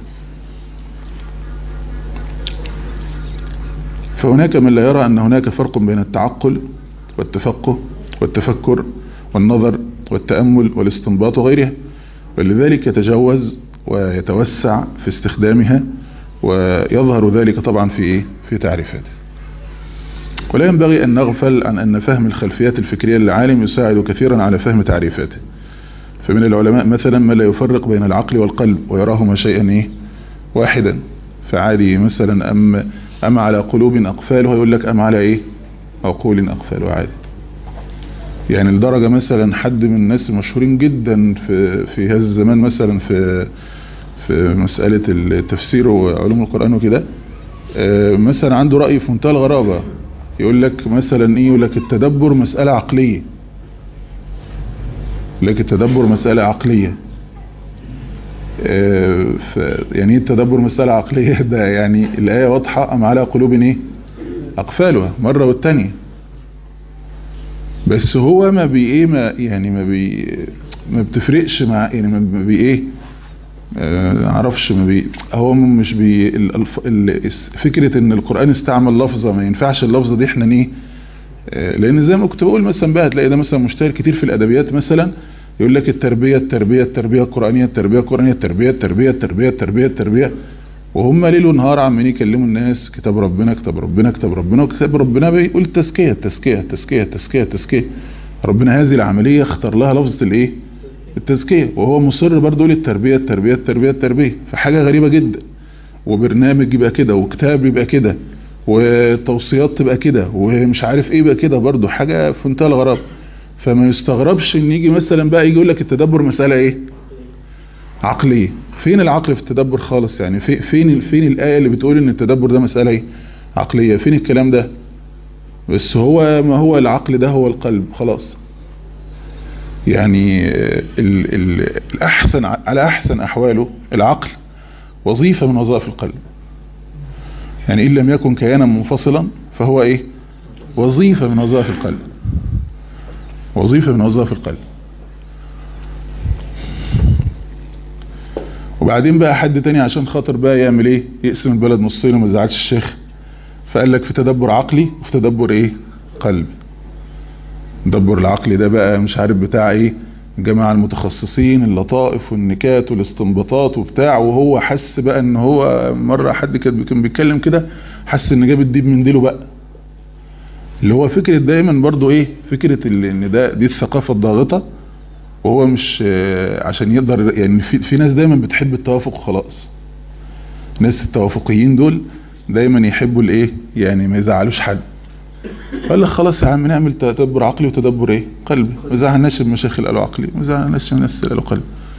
فهناك من لا يرى أن هناك فرق بين التعقل والتفقه والتفكر والنظر والتأمل والاستنباط وغيرها ولذلك يتجوز ويتوسع في استخدامها ويظهر ذلك طبعا في إيه؟ في تعريفاته ولا ينبغي أن نغفل عن أن فهم الخلفيات الفكرية للعالم يساعد كثيرا على فهم تعريفاته فمن العلماء مثلا من لا يفرق بين العقل والقلب ويراهما شيئا إيه؟ واحدا فعادي مثلا أم, أم على قلوب أقفالها يقول لك أم على إيه عقول أقفالها عادي يعني لدرجة مثلا حد من الناس المشهورين جدا في في هذا الزمان مثلا في في مسألة التفسير وعلوم القرآن وكده مثلا عنده رأي في منتهى الغرابة يقول لك مثلا ايه يقول لك التدبر مسألة عقلية يقول لك التدبر مسألة عقلية يعني ايه التدبر مسألة عقلية ده يعني الآية واضحة أم على قلوب ايه أقفالها مرة والتانية بس هو ما بي ايه ما يعني ما بي ما بتفرقش مع يعني ما بي ايه ما اعرفش ما بي هو مش بي الالف فكره ان القران استعمل لفظه ما ينفعش اللفظه دي احنا ايه لان زي ما كنت بقول مثلا بقى هتلاقي ده مثلا مشتهر كتير في الادبيات مثلا يقول لك التربيه التربيه التربيه القرانيه التربيه القرانيه التربيه التربيه التربيه التربيه التربيه وهم ليل ونهار عمالين يكلموا الناس كتاب ربنا كتاب ربنا كتاب ربنا وكتاب ربنا بيقول التزكيه التزكيه التزكيه التزكيه التزكيه ربنا هذه العمليه اختار لها لفظه الايه التزكيه وهو مصر برضه يقول التربيه التربيه التربيه التربيه فحاجه غريبه جدا وبرنامج يبقى كده وكتاب يبقى كده وتوصيات تبقى كده ومش عارف ايه يبقى كده برضه حاجه في منتهى الغرابه فما يستغربش ان يجي مثلا بقى يجي يقول لك التدبر مساله ايه عقليه فين العقل في التدبر خالص يعني في فين فين الايه اللي بتقول ان التدبر ده مساله ايه عقليه فين الكلام ده بس هو ما هو العقل ده هو القلب خلاص يعني ال ال الأحسن على أحسن أحواله العقل وظيفة من وظائف القلب يعني إن لم يكن كيانا منفصلا فهو إيه وظيفة من وظائف القلب وظيفة من وظائف القلب وبعدين بقى حد تاني عشان خاطر بقى يعمل ايه يقسم البلد نصين وما يزعلش الشيخ فقال لك في تدبر عقلي وفي تدبر ايه قلبي تدبر العقلي ده بقى مش عارف بتاع ايه الجماعة المتخصصين اللطائف والنكات والاستنباطات وبتاع وهو حس بقى ان هو مرة حد كان بيتكلم كده حس ان جاب الديب من ديله بقى اللي هو فكرة دايما برضو ايه فكرة ان ده دي الثقافة الضاغطة وهو مش عشان يقدر يعني في, في ناس دايما بتحب التوافق خلاص ناس التوافقيين دول دايما يحبوا الايه يعني ما يزعلوش حد قال لك خلاص يا عم نعمل تدبر عقلي وتدبر ايه قلبي ما زعلناش المشايخ اللي قالوا عقلي ما زعلناش الناس اللي قالوا قلبي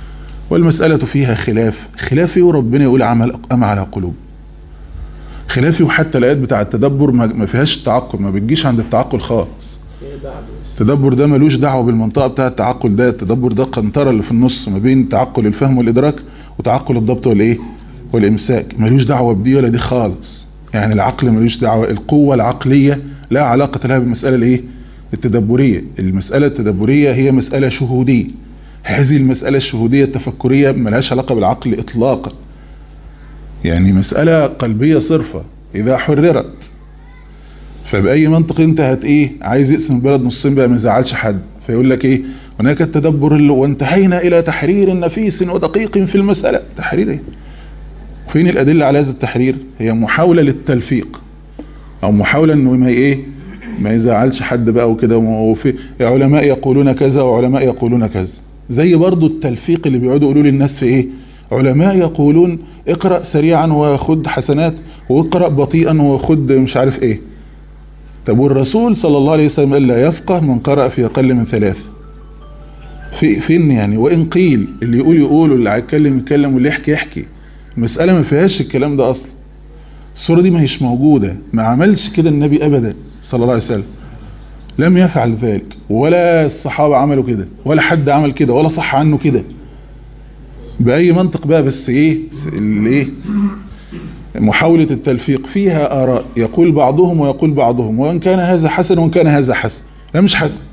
والمسألة فيها خلاف خلافي وربنا يقول عمل أم على قلوب خلافي وحتى الآيات بتاع التدبر ما فيهاش التعقل ما بتجيش عند التعقل خالص التدبر ده ملوش دعوة بالمنطقة بتاع التعقل ده التدبر ده قنطرة اللي في النص ما بين تعقل الفهم والإدراك وتعقل الضبط والإيه والإمساك ملوش دعوة بدي ولا دي خالص يعني العقل ملوش دعوة القوة العقلية لا علاقة لها بالمسألة الإيه التدبرية المسألة التدبرية هي مسألة شهودية هذه المسألة الشهودية التفكرية ملهاش علاقة بالعقل إطلاقا يعني مسألة قلبية صرفة إذا حررت فبأي منطق انت هت ايه عايز يقسم البلد نصين بقى ما يزعلش حد فيقول لك ايه هناك التدبر اللي وانتهينا الى تحرير نفيس ودقيق في المسألة تحرير ايه فين الادلة على هذا التحرير هي محاولة للتلفيق او محاولة انه ما ايه ما يزعلش حد بقى وكده وفي علماء يقولون كذا وعلماء يقولون كذا زي برضو التلفيق اللي بيقعدوا يقولوا للناس في ايه علماء يقولون اقرأ سريعا وخد حسنات واقرأ بطيئا وخد مش عارف ايه طب والرسول صلى الله عليه وسلم قال لا يفقه من قرأ في أقل من ثلاث في فين يعني وإن قيل اللي يقول يقول واللي هيتكلم يتكلم واللي يحكي يحكي المسألة ما فيهاش الكلام ده أصلا الصورة دي ما هيش موجودة ما عملش كده النبي أبدا صلى الله عليه وسلم لم يفعل ذلك ولا الصحابة عملوا كده ولا حد عمل كده ولا صح عنه كده بأي منطق بقى بس ايه الايه محاولة التلفيق فيها آراء يقول بعضهم ويقول بعضهم وإن كان هذا حسن وإن كان هذا حسن لا مش حسن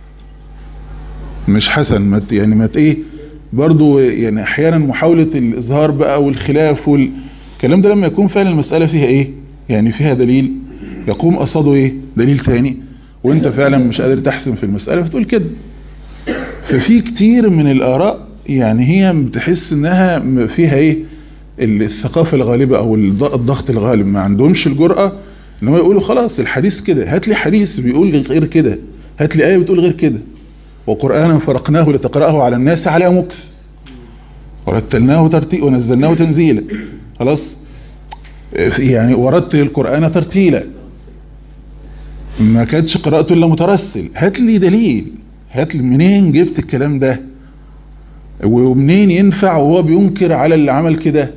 مش حسن ما يعني ما ايه برضو يعني احيانا محاولة الاظهار بقى والخلاف والكلام ده لما يكون فعلا المسألة فيها ايه يعني فيها دليل يقوم قصاده ايه دليل تاني وانت فعلا مش قادر تحسن في المسألة فتقول كده ففي كتير من الآراء يعني هي بتحس انها فيها ايه الثقافة الغالبة او الضغط الغالب ما عندهمش الجرأة ان هم يقولوا خلاص الحديث كده هات لي حديث بيقول غير كده هات لي آية بتقول غير كده وقرآنا فرقناه لتقرأه على الناس على مكث ورتلناه ترتيلا ونزلناه تنزيلا خلاص يعني ورتل القرآن ترتيلا ما كانتش قراءته الا مترسل هات لي دليل هات لي منين جبت الكلام ده ومنين ينفع وهو بينكر على اللي عمل كده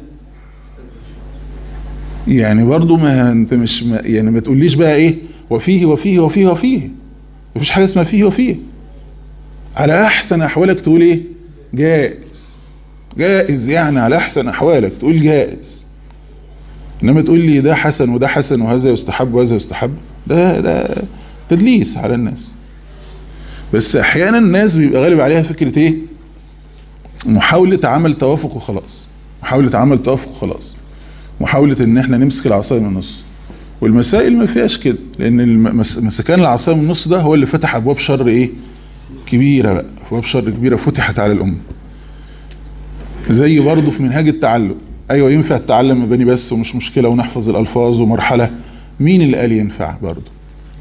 يعني برضو ما انت مش ما يعني ما تقوليش بقى ايه وفيه وفيه وفيه وفيه مفيش حاجة اسمها فيه وفيه على احسن احوالك تقول ايه جائز جائز يعني على احسن احوالك تقول جائز انما تقول لي ده حسن وده حسن وهذا يستحب وهذا يستحب ده ده تدليس على الناس بس احيانا الناس بيبقى غالب عليها فكرة ايه محاولة عمل توافق وخلاص محاولة عمل توافق وخلاص محاولة ان احنا نمسك العصاية من النص والمسائل ما فيهاش كده لان مسكان العصاية من النص ده هو اللي فتح ابواب شر ايه كبيرة بقى ابواب شر كبيرة فتحت على الامة زي برضه في منهاج التعلم ايوه ينفع التعلم مباني بس ومش مشكلة ونحفظ الالفاظ ومرحلة مين اللي قال ينفع برضه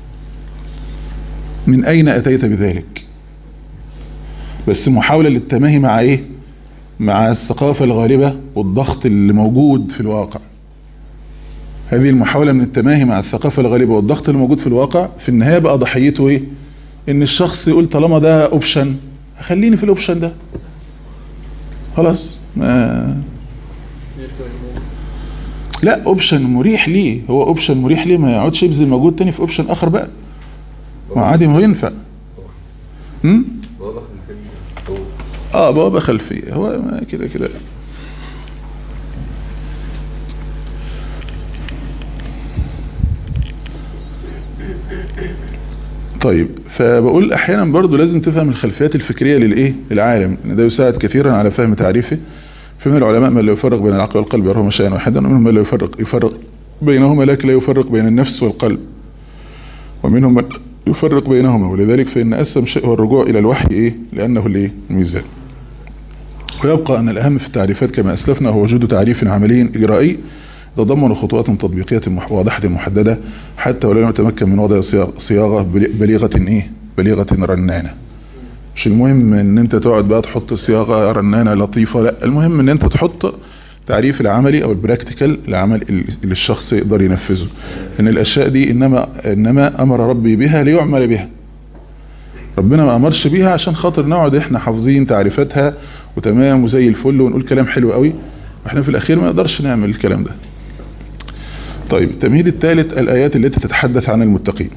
من اين اتيت بذلك بس محاولة للتماهي مع ايه مع الثقافة الغالبة والضغط اللي موجود في الواقع هذه المحاولة من التماهي مع الثقافة الغالبة والضغط اللي موجود في الواقع في النهاية بقى ضحيته ايه ان الشخص يقول طالما ده اوبشن خليني في الاوبشن ده خلاص ما لا اوبشن مريح ليه هو اوبشن مريح ليه ما يقعدش يبذل مجهود تاني في اوبشن اخر بقى ما عادي ما هو ينفع هم؟ اه بوابة خلفية هو كده كده طيب فبقول احيانا برضو لازم تفهم الخلفيات الفكرية للايه للعالم ان ده يساعد كثيرا على فهم تعريفه فمن العلماء من لا يفرق بين العقل والقلب يرهما شيئا واحدا ومنهم من لا يفرق يفرق بينهما لكن لا يفرق بين النفس والقلب ومنهم من يفرق بينهما ولذلك فإن أسم شيء هو الرجوع إلى الوحي إيه لأنه الإيه الميزان ويبقى أن الأهم في التعريفات كما أسلفنا هو وجود تعريف عملي إجرائي يتضمن خطوات تطبيقية واضحة محددة حتى ولو لم يتمكن من وضع صياغة بليغة إيه بليغة رنانة مش المهم ان انت تقعد بقى تحط صياغة رنانة لطيفة لا المهم ان انت تحط تعريف العملي او البراكتيكال العمل اللي الشخص يقدر ينفذه ان الاشياء دي انما انما امر ربي بها ليعمل بها ربنا ما امرش بيها عشان خاطر نقعد احنا حافظين تعريفاتها وتمام وزي الفل ونقول كلام حلو قوي واحنا في الاخير ما نقدرش نعمل الكلام ده طيب التمهيد الثالث الايات التي تتحدث عن المتقين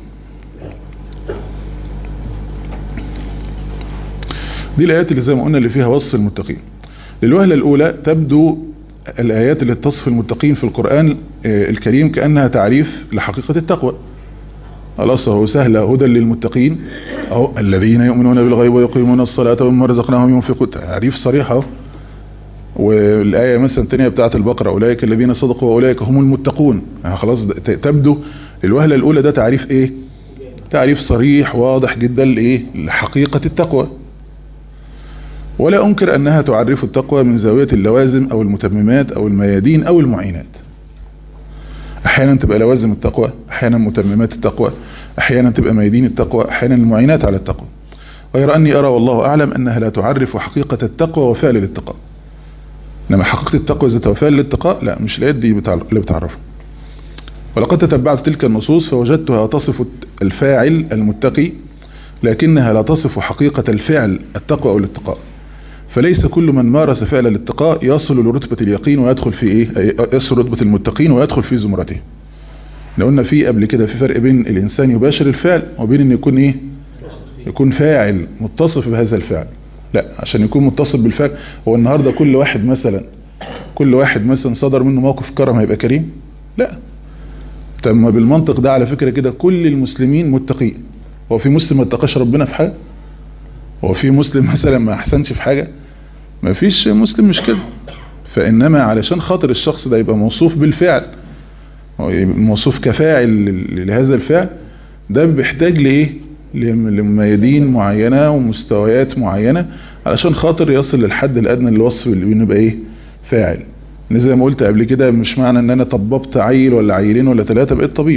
دي الايات اللي زي ما قلنا اللي فيها وصف المتقين للوهلة الاولى تبدو الايات اللي تصف المتقين في القرآن الكريم كأنها تعريف لحقيقة التقوى خلاص هو سهلة هدى للمتقين أو الذين يؤمنون بالغيب ويقيمون الصلاة ومما رزقناهم ينفقون تعريف صريح اهو والآية مثلا الثانية بتاعة البقرة أولئك الذين صدقوا وأولئك هم المتقون يعني خلاص تبدو الوهلة الأولى ده تعريف إيه تعريف صريح واضح جدا لإيه لحقيقة التقوى ولا أنكر أنها تعرف التقوى من زاوية اللوازم أو المتممات أو الميادين أو المعينات أحيانا تبقى لوازم التقوى أحيانا متممات التقوى أحيانا تبقى ميادين التقوى أحيانا المعينات على التقوى غير أني أرى والله أعلم أنها لا تعرف حقيقة التقوى وفعل الاتقاء إنما حقيقة التقوى ذات وفعل الاتقاء لا مش الآيات دي اللي بتعرفها ولقد تتبعت تلك النصوص فوجدتها تصف الفاعل المتقي لكنها لا تصف حقيقة الفعل التقوى أو الاتقاء فليس كل من مارس فعل الاتقاء يصل لرتبة اليقين ويدخل في ايه يصل رتبة المتقين ويدخل في زمرته لو قلنا في قبل كده في فرق بين الانسان يباشر الفعل وبين ان يكون ايه يكون فاعل متصف بهذا الفعل لا عشان يكون متصل بالفعل هو النهاردة كل واحد مثلا كل واحد مثلا صدر منه موقف كرم هيبقى كريم لا طب ما بالمنطق ده على فكرة كده كل المسلمين متقين هو في مسلم ما اتقاش ربنا في حاجة هو في مسلم مثلا ما احسنش في حاجة ما فيش مسلم مش كده فإنما علشان خاطر الشخص ده يبقى موصوف بالفعل موصوف كفاعل لهذا الفعل ده بيحتاج لإيه لميادين معينة ومستويات معينة علشان خاطر يصل للحد الأدنى للوصف اللي بنبقى إيه فاعل زي ما قلت قبل كده مش معنى ان انا طببت عيل ولا عيلين ولا ثلاثة بقيت طبيب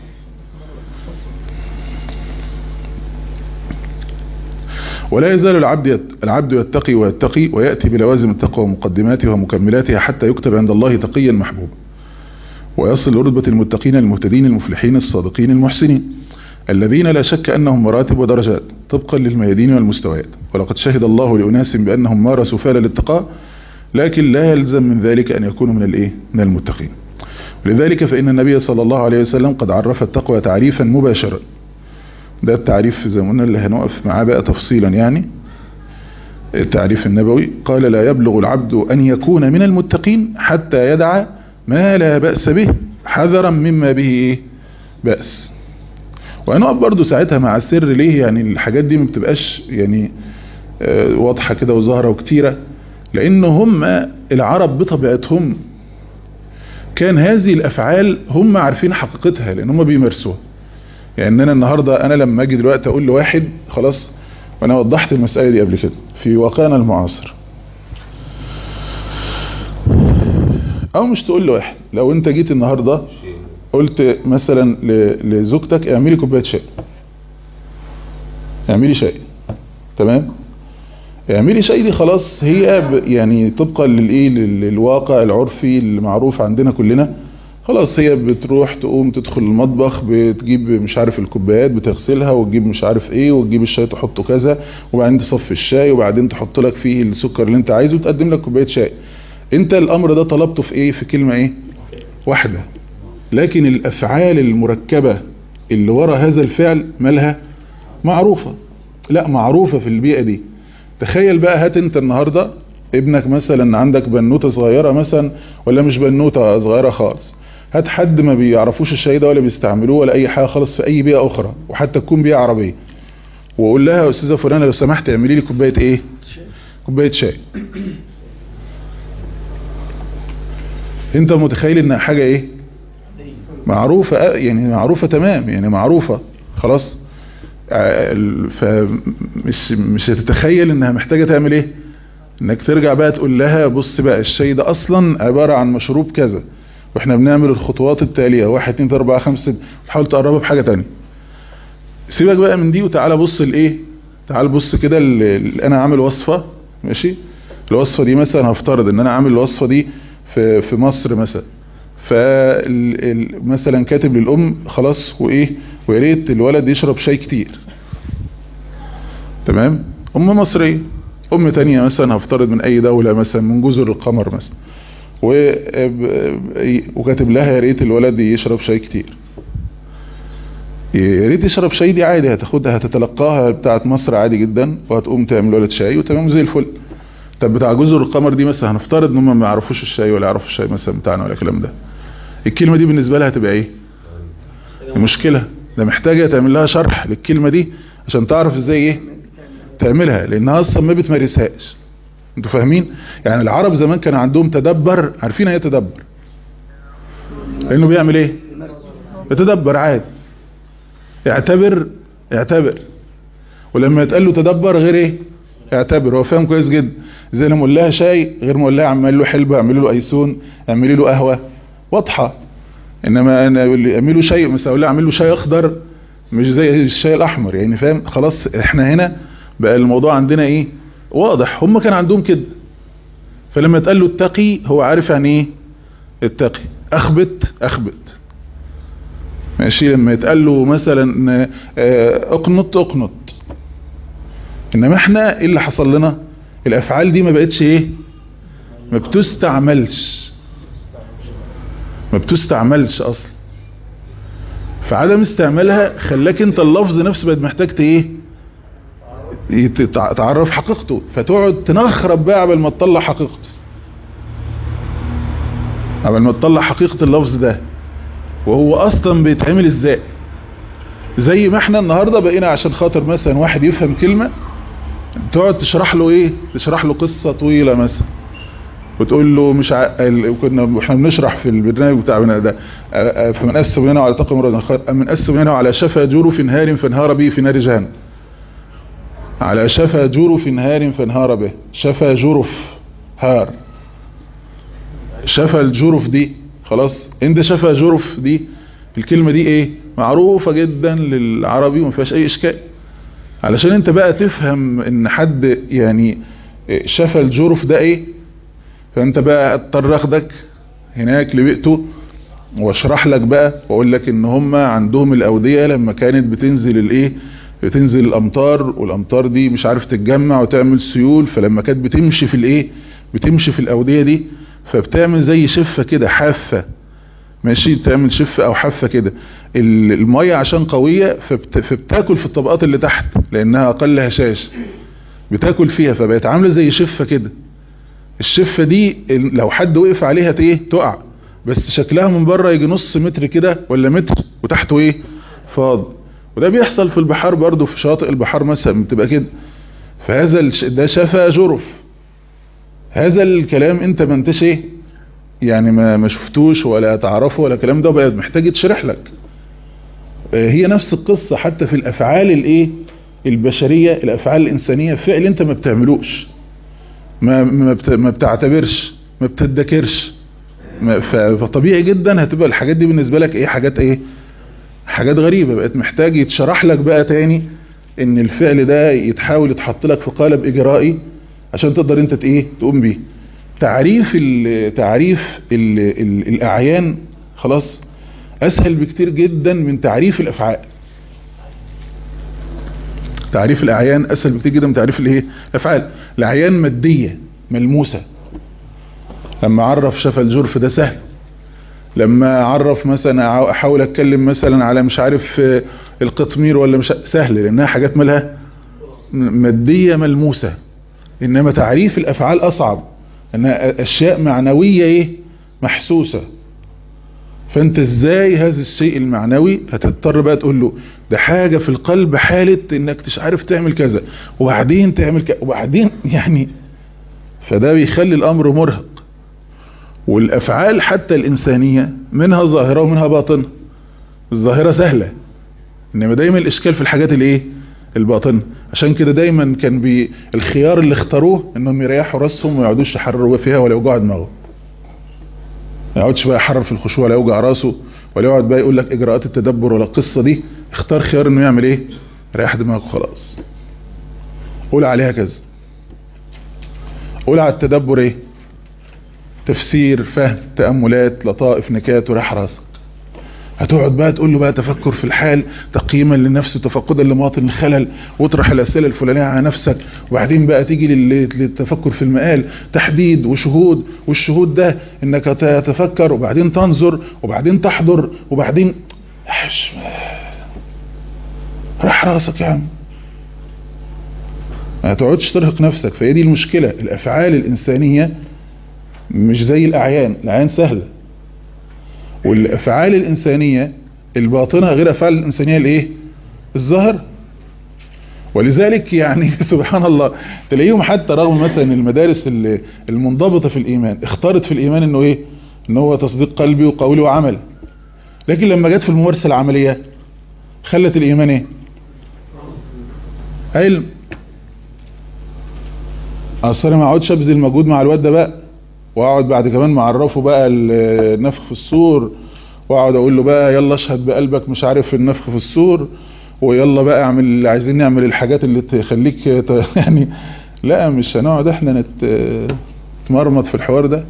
ولا يزال العبد العبد يتقي ويتقي ويأتي بلوازم التقوى ومقدماتها ومكملاتها حتى يكتب عند الله تقيا محبوبا ويصل لرتبة المتقين المهتدين المفلحين الصادقين المحسنين الذين لا شك أنهم مراتب ودرجات طبقا للميادين والمستويات ولقد شهد الله لأناس بأنهم مارسوا فعل الاتقاء لكن لا يلزم من ذلك أن يكونوا من الايه من المتقين ولذلك فإن النبي صلى الله عليه وسلم قد عرف التقوى تعريفا مباشرا ده التعريف زي ما قلنا اللي هنقف معاه بقى تفصيلا يعني التعريف النبوي قال لا يبلغ العبد أن يكون من المتقين حتى يدع ما لا بأس به حذرا مما به إيه بأس وهنقف برضو ساعتها مع السر ليه يعني الحاجات دي ما بتبقاش يعني واضحة كده وظاهرة وكتيرة لأن هم العرب بطبيعتهم كان هذه الأفعال هم عارفين حقيقتها لأن هم بيمارسوها يعني أنا النهاردة أنا لما أجي دلوقتي أقول لواحد خلاص وأنا وضحت المسألة دي قبل كده في واقعنا المعاصر أو مش تقول لواحد لو أنت جيت النهاردة قلت مثلا لزوجتك اعملي كوبايه شاي اعملي شاي تمام اعملي شاي دي خلاص هي يعني طبقا للايه للواقع العرفي المعروف عندنا كلنا خلاص هي بتروح تقوم تدخل المطبخ بتجيب مش عارف الكوبايات بتغسلها وتجيب مش عارف ايه وتجيب الشاي تحطه كذا وبعدين تصفي الشاي وبعدين تحط لك فيه السكر اللي انت عايزه وتقدم لك كوبايه شاي انت الامر ده طلبته في ايه في كلمه ايه واحده لكن الافعال المركبة اللي ورا هذا الفعل مالها معروفة لا معروفة في البيئة دي تخيل بقى هات انت النهاردة ابنك مثلا عندك بنوتة صغيرة مثلا ولا مش بنوتة صغيرة خالص هات حد ما بيعرفوش الشاي ده ولا بيستعملوه ولا اي حاجة خالص في اي بيئة اخرى وحتى تكون بيئة عربية وقول لها يا استاذة فلانة لو سمحت اعملي لي كوباية ايه كوباية شاي انت متخيل انها حاجة ايه معروفة يعني معروفة تمام يعني معروفة خلاص فمش مش هتتخيل انها محتاجة تعمل ايه انك ترجع بقى تقول لها بص بقى الشاي ده اصلا عبارة عن مشروب كذا واحنا بنعمل الخطوات التالية واحد اتنين اربعة خمسة تحاول تقربها بحاجة تانية سيبك بقى من دي وتعالى بص لايه تعال بص كده انا عامل وصفة ماشي الوصفة دي مثلا هفترض ان انا عامل الوصفة دي في في مصر مثلا فمثلا كاتب للأم خلاص وإيه ويا ريت الولد يشرب شاي كتير تمام أم مصرية ام تانية مثلا هفترض من اي دولة مثلا من جزر القمر مثلا و- وكاتب لها يا ريت الولد يشرب شاي كتير يا ريت يشرب شاي دي عادي هتاخدها هتتلقاها بتاعت مصر عادي جدا وهتقوم تعمل ولد شاي وتمام زي الفل طب بتاع جزر القمر دي مثلا هنفترض ان هم ما يعرفوش الشاي ولا يعرفوا الشاي مثلا بتاعنا ولا الكلام ده الكلمة دي بالنسبة لها هتبقى ايه المشكلة ده محتاجة تعمل لها شرح للكلمة دي عشان تعرف ازاي ايه تعملها لانها اصلا ما بتمارسهاش انتوا فاهمين يعني العرب زمان كان عندهم تدبر عارفين ايه تدبر لانه بيعمل ايه يتدبر عادي يعتبر يعتبر ولما يتقال له تدبر غير ايه يعتبر هو فاهم كويس جدا زي لما اقول لها شاي غير ما اقول لها اعمل له حلبة اعمل له ايسون اعملي له قهوة واضحة انما انا اقول لي اعمل له شاي مثلا اقول لها اعمل له شاي اخضر مش زي الشاي الاحمر يعني فاهم خلاص احنا هنا بقى الموضوع عندنا ايه واضح هم كان عندهم كده فلما اتقال له اتقي هو عارف يعني ايه اتقي اخبت اخبت ماشي لما يتقال له مثلا آه، اقنط اقنط انما احنا ايه اللي حصل لنا الافعال دي ما بقتش ايه ما بتستعملش ما بتستعملش اصلا فعدم استعمالها خلاك انت اللفظ نفسه بقت محتاج ت- ايه يت- تع- تعرف حقيقته فتقعد تنخرب بقى قبل ما تطلع حقيقته قبل ما تطلع حقيقة اللفظ ده وهو اصلا بيتعمل ازاي زي ما احنا النهاردة بقينا عشان خاطر مثلا واحد يفهم كلمة تقعد تشرح له ايه تشرح له قصة طويلة مثلا وتقول له مش ع... ال- كنا احنا بنشرح في البرنامج بتاعنا ده آه، آه، فمن أسس بنيانه على تقوى مراد خير من أسس بنيانه على شفا جرف نهار فانهار به في نار جهنم على شفا جرف نهار فانهار به شفا جرف هار شفا الجرف دي خلاص انت شفا جرف دي الكلمة دي ايه معروفة جدا للعربي وما فيهاش اي اشكال علشان انت بقى تفهم ان حد يعني شفا الجرف ده ايه فانت بقى اضطر اخدك هناك لبيئته واشرح لك بقى واقول لك ان هم عندهم الاودية لما كانت بتنزل الايه بتنزل الامطار والامطار دي مش عارف تتجمع وتعمل سيول فلما كانت بتمشي في الايه بتمشي في الاودية دي فبتعمل زي شفة كده حافة ماشي بتعمل شفة او حافة كده ال- المية عشان قوية فبت فبتاكل في الطبقات اللي تحت لانها اقل هشاش بتاكل فيها فبقت عاملة زي شفة كده الشفة دي ال- لو حد وقف عليها ت- ايه تقع بس شكلها من بره يجي نص متر كده ولا متر وتحته ايه فاضي وده بيحصل في البحار برضو في شاطئ البحار مثلا بتبقى كده فهذا الش- ده شفا جرف هذا الكلام انت ما انتش ايه يعني ما ما شفتوش ولا تعرفه ولا الكلام ده بقى محتاج يتشرح لك آه، هي نفس القصة حتى في الافعال الايه البشرية الافعال الانسانية فعل انت ما بتعملوش ما ما بت- ما بتعتبرش ما بتدكرش ما- ف- فطبيعي جدا هتبقى الحاجات دي بالنسبة لك ايه حاجات ايه حاجات غريبة بقت محتاج يتشرح لك بقى تاني ان الفعل ده يتحاول يتحط لك في قالب اجرائي عشان تقدر انت ت- ايه تقوم بيه تعريف ال تعريف ال ال الاعيان خلاص اسهل بكتير جدا من تعريف الافعال تعريف الاعيان اسهل بكتير جدا من تعريف الايه الافعال الاعيان مادية ملموسة لما عرف شفا الجرف ده سهل لما عرف مثلا احاول اتكلم مثلا على مش عارف آه، القطمير ولا مش سهل لانها حاجات مالها مادية ملموسة انما تعريف الافعال اصعب انها اشياء معنوية ايه محسوسة فانت ازاي هذا الشيء المعنوي هتضطر بقى تقول له ده حاجة في القلب حالة انك مش عارف تعمل كذا وبعدين تعمل كذا وبعدين يعني فده بيخلي الامر مرهق والافعال حتى الانسانية منها ظاهرة ومنها باطنة الظاهرة سهلة انما دايما الاشكال في الحاجات الايه الباطنة عشان كده دايما كان بي الخيار اللي اختاروه انهم يريحوا راسهم وما يقعدوش يحرروا فيها ولا يوجعوا دماغهم ما يقعدش بقى يحرر في الخشوع ولا يوجع راسه ولا يقعد بقى يقول لك اجراءات التدبر ولا القصة دي اختار خيار انه يعمل ايه ريح دماغه خلاص قول عليها كذا قول على التدبر ايه تفسير فهم تأملات لطائف نكات وريح راسك هتقعد بقى تقول له بقى تفكر في الحال تقييما للنفس وتفقدا لمواطن الخلل واطرح الاسئله الفلانيه على نفسك وبعدين بقى تيجي لل- للتفكر في المقال تحديد وشهود والشهود ده انك تتفكر وبعدين تنظر وبعدين تحضر وبعدين حش- راح راسك يا عم ما تقعدش ترهق نفسك فهي دي المشكله الافعال الانسانيه مش زي الاعيان الاعيان سهله والافعال الانسانيه الباطنه غير افعال الانسانيه الايه الظاهر ولذلك يعني سبحان الله تلاقيهم حتى رغم مثلا المدارس اللي- المنضبطه في الايمان اختارت في الايمان انه ايه ان هو تصديق قلبي وقولي وعمل لكن لما جت في الممارسه العمليه خلت الايمان ايه علم اصل أنا ما اقعدش ابذل مجهود مع الواد ده بقى واقعد بعد كمان معرفه بقى النفخ في الصور واقعد اقول له بقى يلا اشهد بقلبك مش عارف في النفخ في الصور ويلا بقى اعمل اللي عايزين نعمل الحاجات اللي تخليك ت- يعني لا مش هنقعد احنا نت- نتمرمط في الحوار ده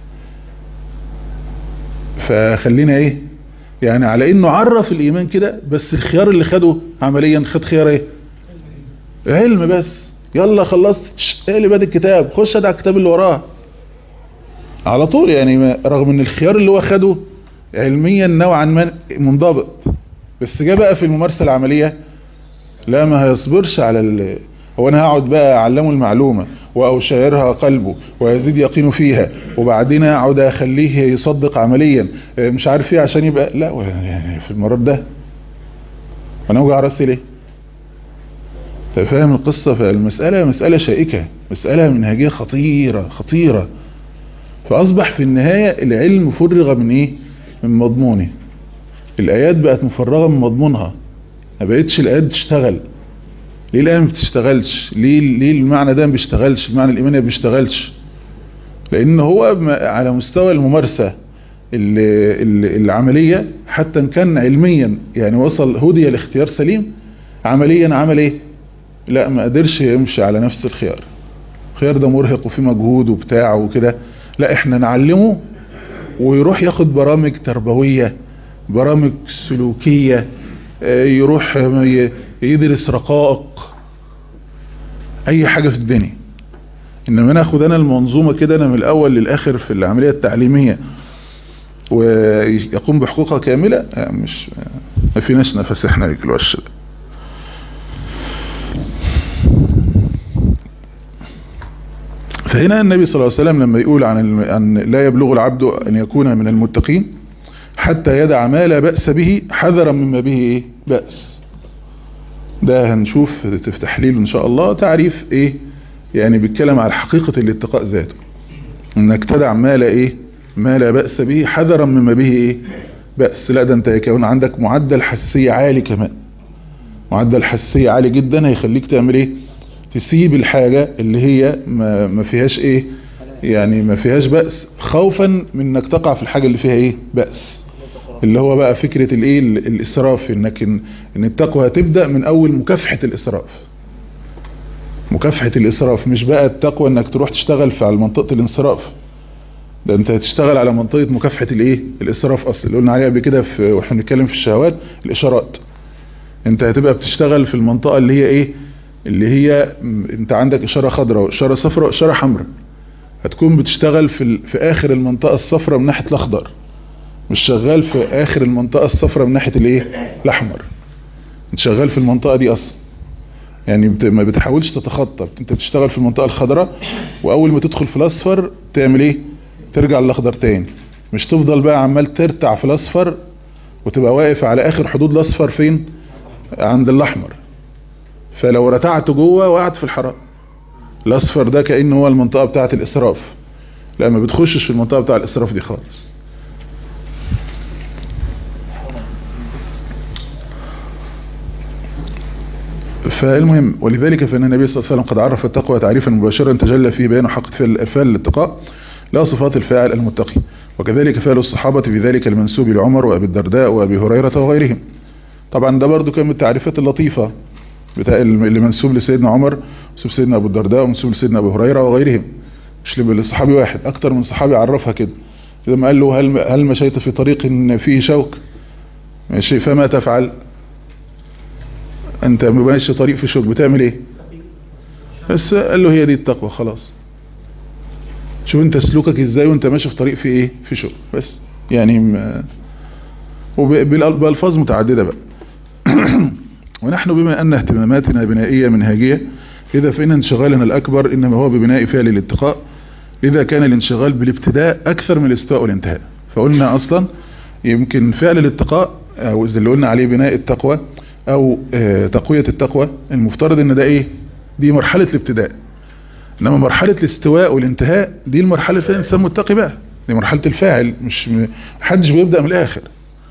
فخلينا ايه يعني على انه عرف الايمان كده بس الخيار اللي خده عمليا خد خيار ايه علم بس يلا خلصت تش- اقلب ادي الكتاب خش ادي على الكتاب اللي وراه على طول يعني ما- رغم ان الخيار اللي هو خده علميا نوعا ما منضبط بس جه بقى في الممارسة العملية لا ما هيصبرش على ال... هو انا هقعد بقى اعلمه المعلومة واشيرها قلبه ويزيد يقينه فيها وبعدين اقعد اخليه يصدق عمليا اه، مش عارف ايه عشان يبقى لا و- يعني في المرات ده انا اوجع راسي ليه أنت فاهم القصة فالمسألة مسألة شائكة مسألة منهجية خطيرة خطيرة فأصبح في النهاية العلم فرغ من إيه؟ من مضمونه الآيات بقت مفرغة من مضمونها ما بقتش الآيات تشتغل ليه الآية ما بتشتغلش ليه, ليه المعنى ده ما بيشتغلش المعنى الإيماني ما بيشتغلش لأن هو م- على مستوى الممارسة ال- ال- العملية حتى إن كان علميا يعني وصل هدي لاختيار سليم عمليا عمل إيه لا ما قدرش يمشي على نفس الخيار الخيار ده مرهق وفيه مجهود وبتاع وكده لا احنا نعلمه ويروح ياخد برامج تربوية برامج سلوكية آه، يروح ي- يدرس رقائق اي حاجة في الدنيا انما ناخد انا المنظومة كده انا من الاول للاخر في العملية التعليمية ويقوم بحقوقها كاملة آه، مش ما فيناش نفس احنا الوش ده فهنا النبي صلى الله عليه وسلم لما يقول عن الم- عن لا يبلغ العبد أن يكون من المتقين حتى يدع ما لا بأس به حذرا مما به إيه؟ بأس ده هنشوف في تحليل إن شاء الله تعريف إيه يعني بيتكلم على حقيقة الاتقاء ذاته انك تدع ما لا ايه ما لا بأس به حذرا مما به ايه بأس لا ده انت يكون عندك معدل حساسية عالي كمان معدل حساسية عالي جدا هيخليك تعمل ايه تسيب الحاجة اللي هي ما, ما فيهاش ايه يعني ما فيهاش بأس خوفا من انك تقع في الحاجة اللي فيها ايه بأس اللي هو بقى فكرة الايه ال- الاسراف انك ان, إن التقوى هتبدأ من اول مكافحة الاسراف مكافحة الاسراف مش بقى التقوى انك تروح تشتغل في على منطقة الانصراف ده انت هتشتغل على منطقة مكافحة الايه الاسراف اصلا اللي قلنا عليها قبل كده في واحنا بنتكلم في الشهوات الاشارات انت هتبقى بتشتغل في المنطقة اللي هي ايه اللي هي م- انت عندك اشارة خضراء واشارة صفراء واشارة حمراء هتكون بتشتغل في ال... في اخر المنطقة الصفراء من ناحية الاخضر مش شغال في اخر المنطقة الصفراء من ناحية الايه الاحمر انت شغال في المنطقة دي اصلا يعني بت... ما بتحاولش تتخطى انت بتشتغل في المنطقة الخضراء واول ما تدخل في الاصفر تعمل ايه ترجع للاخضر تاني مش تفضل بقى عمال ترتع في الاصفر وتبقى واقف على اخر حدود الاصفر فين عند الاحمر فلو رتعت جوه وقعت في الحرام الاصفر ده كأنه هو المنطقة بتاعة الاسراف لا ما بتخشش في المنطقة بتاع الاسراف دي خالص فالمهم ولذلك فإن النبي صلى الله عليه وسلم قد عرف التقوى تعريفا مباشرا تجلى فيه بيان حق فعل الفعل الاتقاء لا صفات الفاعل المتقي وكذلك فعل الصحابة في ذلك المنسوب لعمر وأبي الدرداء وأبي هريرة وغيرهم طبعا ده برضو كان من التعريفات اللطيفة بتاع اللي منسوب لسيدنا عمر منسوب لسيدنا أبو الدرداء ومنسوب لسيدنا أبو هريرة وغيرهم مش لصحابي واحد أكتر من صحابي عرفها كده لما قال له هل هل مشيت في طريق فيه شوك ماشي فما تفعل انت ماشي طريق في شوك بتعمل ايه بس قال له هي دي التقوى خلاص شوف انت سلوكك ازاي وانت ماشي في طريق في ايه في شوك بس يعني ما وبالفاظ متعددة بقى ونحن بما ان اهتماماتنا بنائية منهجية لذا فإن انشغالنا الأكبر إنما هو ببناء فعل الاتقاء لذا كان الانشغال بالابتداء أكثر من الاستواء والانتهاء فقلنا أصلا يمكن فعل الاتقاء أو اللي قلنا عليه بناء التقوى أو اه تقوية التقوى المفترض إن ده إيه دي مرحلة الابتداء إنما مرحلة الاستواء والانتهاء دي المرحلة اللي الإنسان متقي بقى دي مرحلة الفاعل مش محدش بيبدأ من الآخر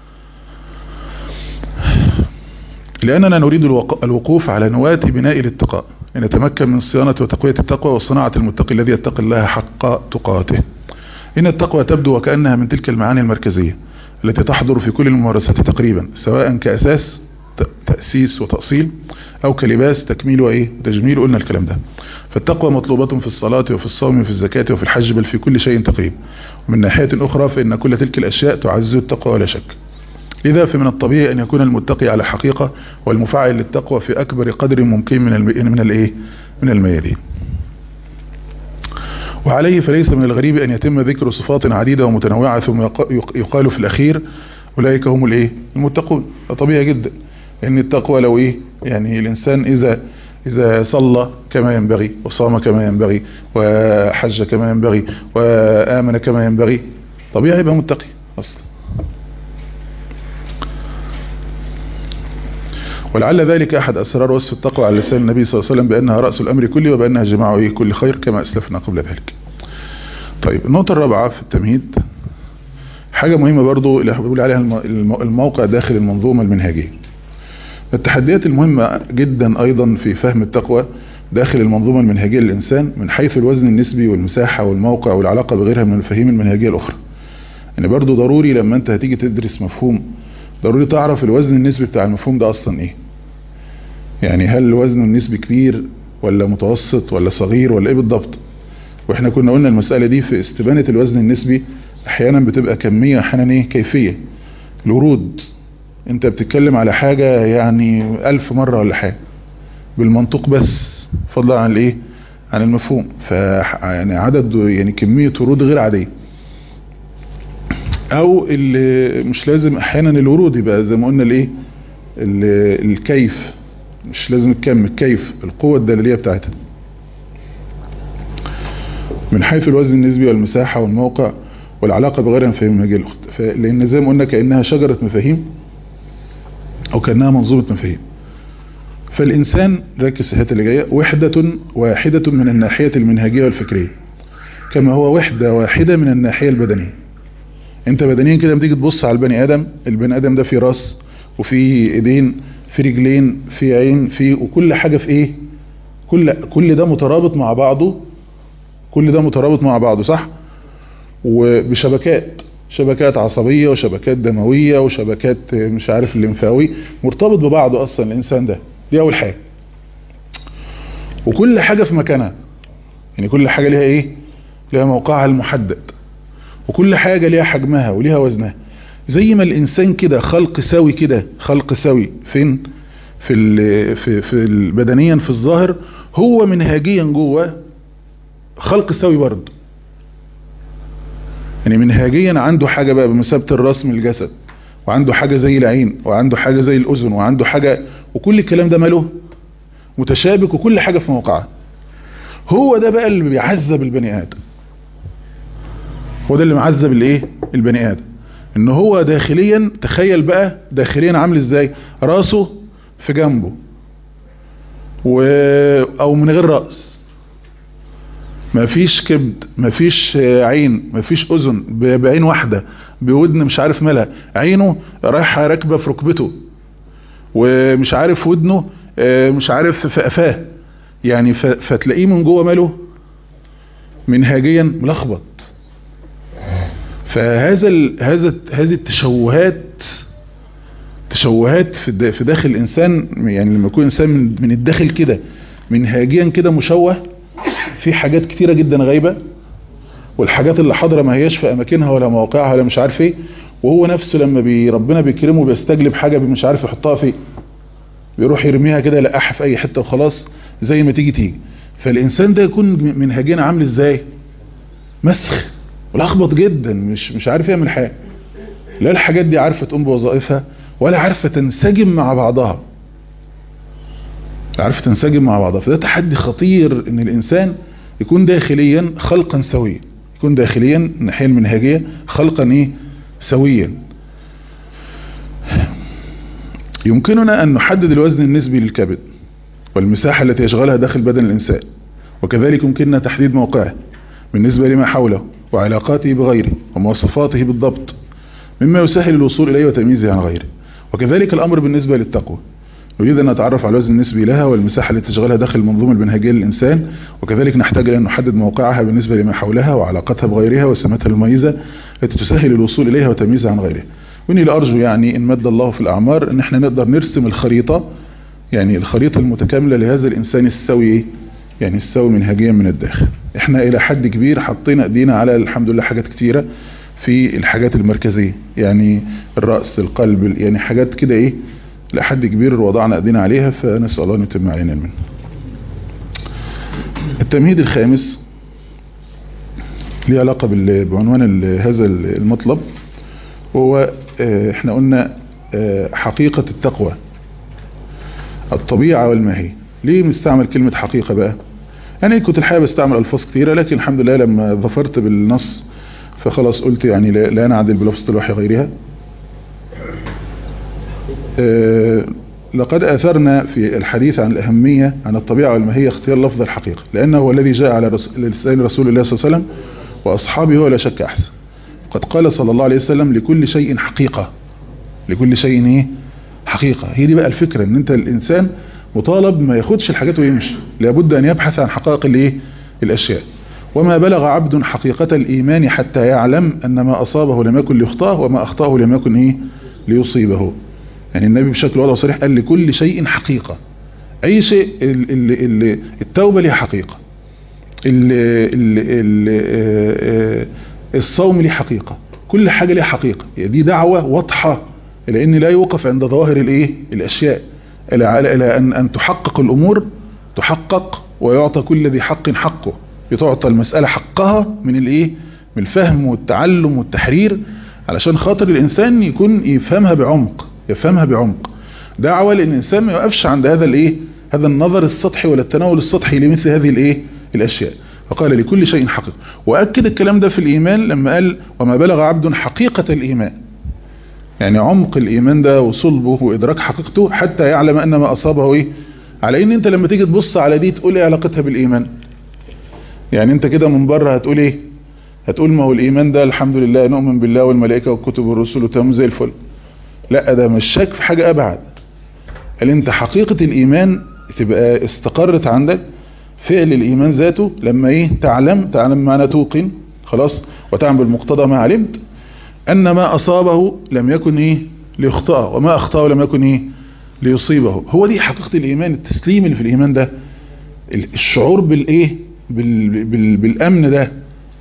لأننا نريد الوقوف على نواة بناء الاتقاء لنتمكن من صيانة وتقوية التقوى وصناعة المتقي الذي يتقي الله حق تقاته إن التقوى تبدو وكأنها من تلك المعاني المركزية التي تحضر في كل الممارسات تقريبا سواء كأساس تأسيس وتأصيل أو كلباس تكميل وإيه تجميل قلنا الكلام ده فالتقوى مطلوبة في الصلاة وفي الصوم وفي الزكاة وفي الحج بل في كل شيء تقريب ومن ناحية أخرى فإن كل تلك الأشياء تعزز التقوى ولا شك لذا فمن الطبيعي أن يكون المتقي على حقيقة والمفعل للتقوى في أكبر قدر ممكن من من الايه من الميادين وعليه فليس من الغريب أن يتم ذكر صفات عديدة ومتنوعة ثم يقال في الأخير أولئك هم الايه المتقون طبيعي جدا ان التقوى لو ايه يعني الانسان اذا اذا صلى كما ينبغي وصام كما ينبغي وحج كما ينبغي وآمن كما ينبغي طبيعي يبقى متقي اصلا ولعل ذلك أحد أسرار وصف التقوى على لسان النبي صلى الله عليه وسلم بأنها رأس الأمر كله وبأنها جماع إيه كل خير كما أسلفنا قبل ذلك طيب النقطة الرابعة في التمهيد حاجة مهمة برضو اللي بيقول عليها الموقع داخل المنظومة المنهجية التحديات المهمة جدا أيضا في فهم التقوى داخل المنظومة المنهجية للإنسان من حيث الوزن النسبي والمساحة والموقع والعلاقة بغيرها من المفاهيم المنهجية الأخرى يعني برضو ضروري لما أنت هتيجي تدرس مفهوم ضروري تعرف الوزن النسبي بتاع المفهوم ده أصلا إيه يعني هل الوزن النسبي كبير ولا متوسط ولا صغير ولا إيه بالضبط وإحنا كنا قلنا المسألة دي في استبانة الوزن النسبي أحيانا بتبقى كمية أحيانا إيه كيفية الورود انت بتتكلم على حاجة يعني ألف مرة ولا حاجة بالمنطق بس فضلا عن الايه عن المفهوم ف يعني عدد يعني كمية ورود غير عادية او اللي مش لازم احيانا الورود يبقى زي ما قلنا الايه الكيف مش لازم الكم الكيف القوة الدلالية بتاعتها من حيث الوزن النسبي والمساحة والموقع والعلاقة بغيرها في المجال لان زي ما قلنا كأنها شجرة مفاهيم او كأنها منظومة مفاهيم فالإنسان ركز في الحته اللي جايه وحدة واحدة من الناحية المنهجية والفكرية كما هو وحدة واحدة من الناحية البدنية انت بدنيا كده بتيجي تبص على البني ادم البني ادم ده فيه راس وفيه ايدين في رجلين في عين في وكل حاجة في ايه كل كل ده مترابط مع بعضه كل ده مترابط مع بعضه صح وبشبكات شبكات عصبية وشبكات دموية وشبكات مش عارف الليمفاوي مرتبط ببعضه اصلا الانسان ده دي اول حاجة وكل حاجة في مكانها يعني كل حاجة ليها ايه ليها موقعها المحدد وكل حاجة ليها حجمها وليها وزنها زي ما الانسان كده خلق سوي كده خلق سوي فين في ال في في بدنيا في الظاهر هو منهاجيا جوه خلق سوي برضه يعني منهاجيا عنده حاجة بقى بمثابة الراس من الجسد وعنده حاجة زي العين وعنده حاجة زي الأذن وعنده حاجة وكل الكلام ده ماله متشابك وكل حاجة في موقعها هو ده بقى اللي بيعذب البني آدم هو ده اللي معذب الايه البني آدم ان هو داخليا تخيل بقى داخليا عامل ازاي راسه في جنبه و... او من غير رأس مفيش كبد مفيش عين مفيش اذن بعين واحدة بودن مش عارف مالها عينه رايحة راكبة في ركبته ومش عارف ودنه مش عارف في قفاه يعني فتلاقيه من جوه ماله منهاجيا ملخبط فهذا ال... هذا هذه التشوهات تشوهات في في داخل الانسان يعني لما يكون انسان من الداخل كده منهاجيا كده مشوه في حاجات كتيرة جدا غايبة والحاجات اللي حاضره ما هياش في اماكنها ولا مواقعها ولا مش عارف ايه وهو نفسه لما بي ربنا بيكرمه بيستجلب حاجه مش عارف يحطها فين بيروح يرميها كده يلقحها في اي حته وخلاص زي ما تيجي تيجي فالانسان ده يكون منهجنا عامل ازاي مسخ ولخبط جدا مش مش عارف يعمل حاجه لا الحاجات دي عارفه تقوم بوظائفها ولا عارفه تنسجم مع بعضها عارفه تنسجم مع بعضها فده تحدي خطير ان الانسان يكون داخليا خلقا سويا يكون داخليا الناحيه المنهجيه خلقا ايه سويا يمكننا أن نحدد الوزن النسبي للكبد والمساحة التي يشغلها داخل بدن الإنسان وكذلك يمكننا تحديد موقعه بالنسبة لما حوله وعلاقاته بغيره ومواصفاته بالضبط مما يسهل الوصول إليه وتمييزه عن غيره وكذلك الأمر بالنسبة للتقوى نريد أن نتعرف على الوزن النسبي لها والمساحة التي تشغلها داخل المنظومة المنهجية للإنسان وكذلك نحتاج إلى أن نحدد موقعها بالنسبة لما حولها وعلاقتها بغيرها وسماتها المميزة التي تسهل الوصول إليها وتمييزها عن غيرها وإني لأرجو يعني إن مد الله في الأعمار إن احنا نقدر نرسم الخريطة يعني الخريطة المتكاملة لهذا الإنسان السوي يعني السوي منهجيا من الداخل احنا إلى حد كبير حطينا أيدينا على الحمد لله حاجات كتيرة في الحاجات المركزية يعني الرأس القلب يعني حاجات كده إيه لحد كبير وضعنا أيدينا عليها فنسأل الله أن يتم علينا المنه التمهيد الخامس ليه علاقة بعنوان هذا المطلب وهو احنا قلنا حقيقة التقوى الطبيعة والماهية ليه بنستعمل كلمة حقيقة بقى يعني كنت الحقيقة بستعمل ألفاظ كثيرة لكن الحمد لله لما ظفرت بالنص فخلاص قلت يعني لا نعدل بلفظة الوحي غيرها اه لقد أثرنا في الحديث عن الأهمية عن الطبيعة والماهية اختيار لفظ الحقيقة لأنه هو الذي جاء على لسان رسول الله صلى الله عليه وسلم وأصحابه ولا شك أحسن قد قال صلى الله عليه وسلم لكل شيء حقيقة لكل شيء ايه حقيقة هي دي بقى الفكرة ان انت الانسان مطالب ما ياخدش الحاجات ويمشي لابد ان يبحث عن حقائق الايه الاشياء وما بلغ عبد حقيقة الايمان حتى يعلم ان ما اصابه لم يكن ليخطاه وما اخطاه لم يكن ايه ليصيبه يعني النبي بشكل واضح وصريح قال لكل شيء حقيقة اي شيء ال ال ال التوبة لها حقيقة ال ال ال الصوم ليه حقيقة كل حاجة ليه حقيقة دي دعوة واضحة إلى أن لا يوقف عند ظواهر الإيه الأشياء إلى, إلى أن, أن تحقق الأمور تحقق ويعطى كل ذي حق حقه يتعطى المسألة حقها من الإيه من الفهم والتعلم والتحرير علشان خاطر الإنسان يكون يفهمها بعمق يفهمها بعمق دعوة لأن الإنسان ما يقفش عند هذا الإيه هذا النظر السطحي ولا التناول السطحي لمثل هذه الإيه الأشياء فقال لكل شيء حقيقة وأكد الكلام ده في الإيمان لما قال وما بلغ عبد حقيقة الإيمان يعني عمق الإيمان ده وصلبه وإدراك حقيقته حتى يعلم أن ما أصابه إيه على إن أنت لما تيجي تبص على دي تقول إيه علاقتها بالإيمان يعني أنت كده من بره هتقول إيه هتقول ما هو الإيمان ده الحمد لله نؤمن بالله والملائكة والكتب والرسل وتم زي الفل لا ده مش شك في حاجة أبعد قال أنت حقيقة الإيمان تبقى استقرت عندك فعل الإيمان ذاته لما إيه تعلم تعلم معنى توقن خلاص وتعمل بالمقتضى ما علمت أن ما أصابه لم يكن إيه ليخطأه وما أخطأه لم يكن إيه ليصيبه هو دي حقيقة الإيمان التسليم اللي في الإيمان ده الشعور بالإيه بال بال بالأمن ده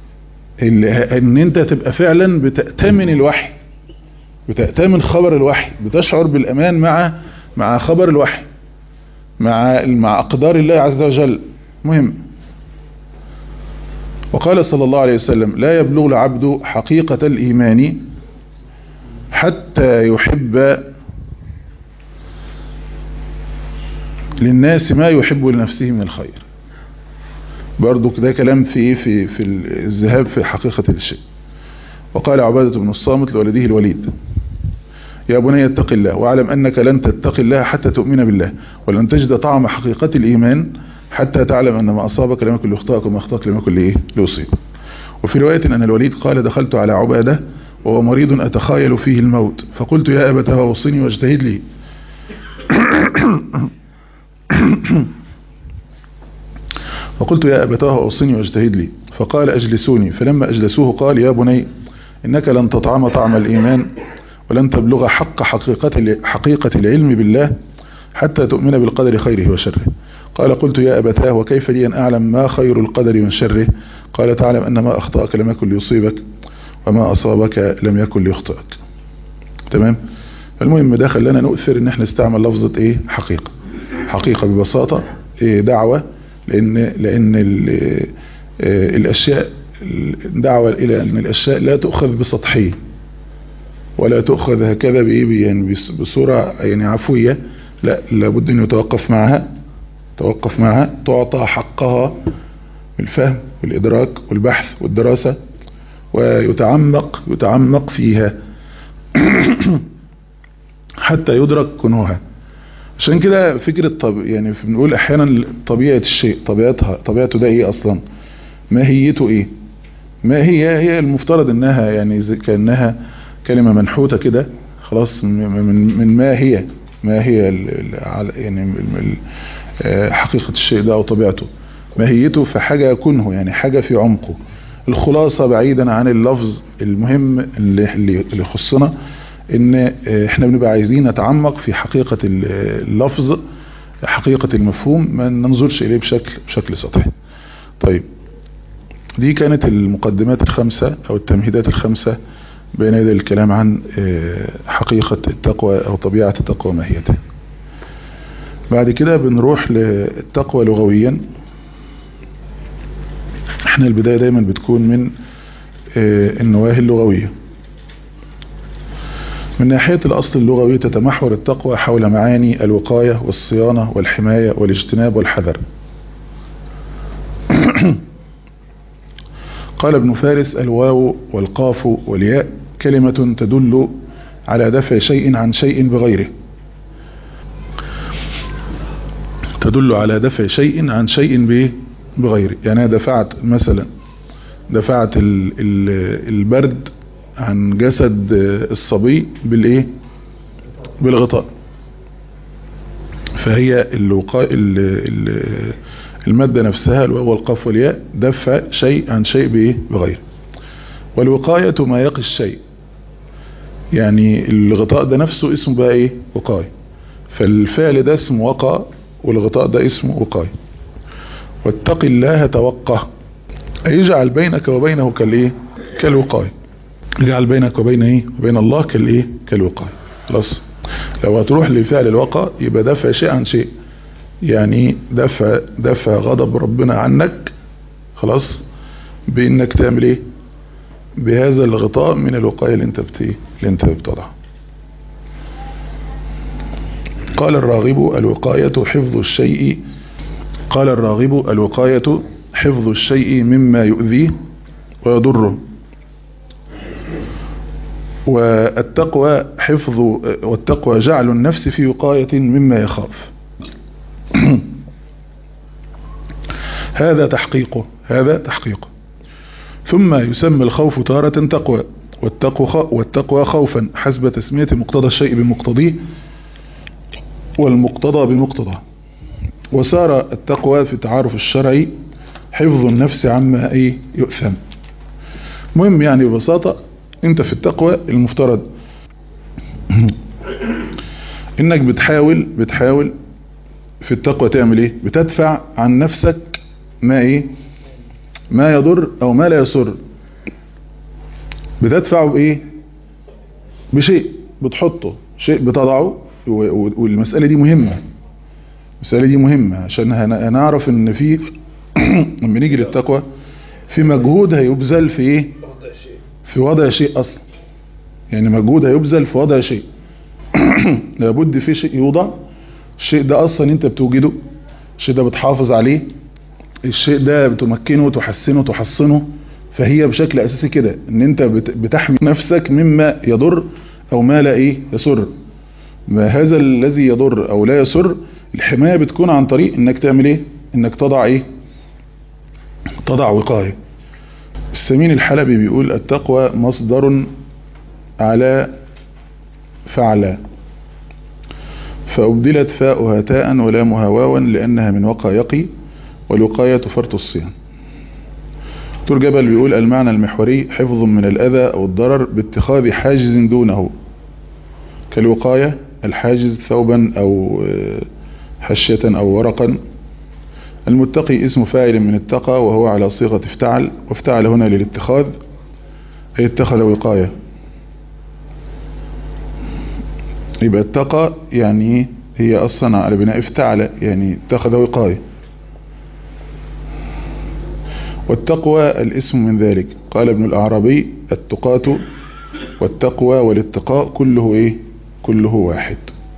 ان انت تبقى فعلا بتأتمن الوحي بتأتمن خبر الوحي بتشعر بالأمان مع مع خبر الوحي مع مع أقدار الله عز وجل مهم وقال صلى الله عليه وسلم لا يبلغ العبد حقيقة الإيمان حتى يحب للناس ما يحب لنفسه من الخير برضو ده كلام في في في الذهاب في حقيقة الشيء وقال عبادة بن الصامت لولده الوليد يا بني اتق الله واعلم أنك لن تتق الله حتى تؤمن بالله ولن تجد طعم حقيقة الإيمان حتى تعلم أن ما أصابك لم يكن ليخطئك وما أخطأك لم يكن لإيه ليصيب وفي رواية أن الوليد قال دخلت على عبادة وهو مريض أتخايل فيه الموت فقلت يا أبتها وصني واجتهد لي فقلت يا أبتاه أوصني واجتهد لي فقال أجلسوني فلما أجلسوه قال يا بني إنك لن تطعم طعم الإيمان ولن تبلغ حق حقيقة, حقيقة العلم بالله حتى تؤمن بالقدر خيره وشره قال قلت يا أبتاه وكيف لي أن أعلم ما خير القدر من شره قال تعلم أن ما أخطأك لم يكن ليصيبك وما أصابك لم يكن ليخطئك تمام المهم ده خلانا نؤثر ان احنا نستعمل لفظة ايه حقيقة حقيقة ببساطة إيه دعوة لان لان الاشياء دعوة الى ان الاشياء لا تؤخذ بسطحية ولا تؤخذ هكذا بايه يعني بصورة يعني عفوية لا لابد ان يتوقف معها توقف معها تعطى حقها بالفهم والادراك والبحث والدراسة ويتعمق يتعمق فيها حتى يدرك كنوها عشان كده فكرة طب يعني بنقول احيانا طبيعة الشيء طبيعتها طبيعته ده ايه اصلا ماهيته ايه ما هي هي المفترض انها يعني زي كأنها كلمة منحوتة كده خلاص من, من ما هي ما هي يعني حقيقة الشيء ده او طبيعته ماهيته في حاجة كنه يعني حاجة في عمقه الخلاصة بعيدا عن اللفظ المهم اللي, اللي يخصنا ان احنا بنبقى عايزين نتعمق في حقيقة اللفظ حقيقة المفهوم ما ننظرش اليه بشكل بشكل سطحي طيب دي كانت المقدمات الخمسة او التمهيدات الخمسة بين يدي الكلام عن حقيقة التقوى او طبيعة التقوى ماهيتها بعد كده بنروح للتقوى لغويا احنا البداية دايما بتكون من النواهي اللغوية من ناحية الأصل اللغوي تتمحور التقوى حول معاني الوقاية والصيانة والحماية والاجتناب والحذر قال ابن فارس الواو والقاف والياء كلمة تدل على دفع شيء عن شيء بغيره تدل على دفع شيء عن شيء بغيره يعني دفعت مثلا دفعت البرد عن جسد الصبي بالايه بالغطاء فهي الوقاء المادة نفسها الواو والقاف والياء دفع شيء عن شيء بايه بغير والوقاية ما يقي الشيء يعني الغطاء ده نفسه اسمه بقى ايه وقاية فالفعل ده اسمه وقى والغطاء ده اسمه وقاية واتق الله توقه يجعل بينك وبينه كالايه كالوقاية يجعل بينك وبين ايه وبين الله كالايه كالوقاية خلاص لو هتروح لفعل الوقى يبقى دفع شيء عن شيء يعني دفع دفع غضب ربنا عنك خلاص بانك تعمل ايه بهذا الغطاء من الوقاية اللي انت بت اللي انت بتضعها قال الراغب الوقاية حفظ الشيء قال الراغب الوقاية حفظ الشيء مما يؤذيه ويضره والتقوى حفظ والتقوى جعل النفس في وقاية مما يخاف هذا تحقيقه هذا تحقيقه ثم يسمى الخوف تارة تقوى والتقوى, والتقوى خوفا حسب تسمية مقتضى الشيء بمقتضيه والمقتضى بمقتضى وصار التقوى في التعارف الشرعي حفظ النفس عما ايه يؤثم مهم يعني ببساطة انت في التقوى المفترض انك بتحاول بتحاول في التقوى تعمل ايه بتدفع عن نفسك ما ايه ما يضر او ما لا يسر بتدفعه بايه بشيء بتحطه شيء بتضعه والمسألة دي مهمة المسألة دي مهمة عشان هنعرف ان في لما نيجي للتقوى في مجهود هيبذل في ايه في وضع شيء اصلا يعني مجهود هيبذل في وضع شيء لابد في شيء يوضع الشيء ده اصلا انت بتوجده الشيء ده بتحافظ عليه الشيء ده بتمكنه وتحسنه وتحصنه فهي بشكل اساسي كده ان انت بتحمي نفسك مما يضر او ما لا ايه يسر ما هذا الذي يضر او لا يسر الحماية بتكون عن طريق انك تعمل ايه انك تضع ايه تضع وقاية السمين الحلبي بيقول التقوى مصدر على فعلا فأبدلت فاؤها تاء ولامها واوا لأنها من وقى يقي والوقاية فرط الصيام دكتور جبل بيقول المعنى المحوري حفظ من الأذى أو الضرر باتخاذ حاجز دونه كالوقاية الحاجز ثوبا أو حشية أو ورقا المتقي اسم فاعل من اتقى وهو على صيغة افتعل وافتعل هنا للاتخاذ أي اتخذ وقاية يبقى اتقى يعني هي أصلا على بناء افتعل يعني اتخذ وقاية والتقوى الاسم من ذلك قال ابن الأعرابي التقاة والتقوى والاتقاء كله ايه كله واحد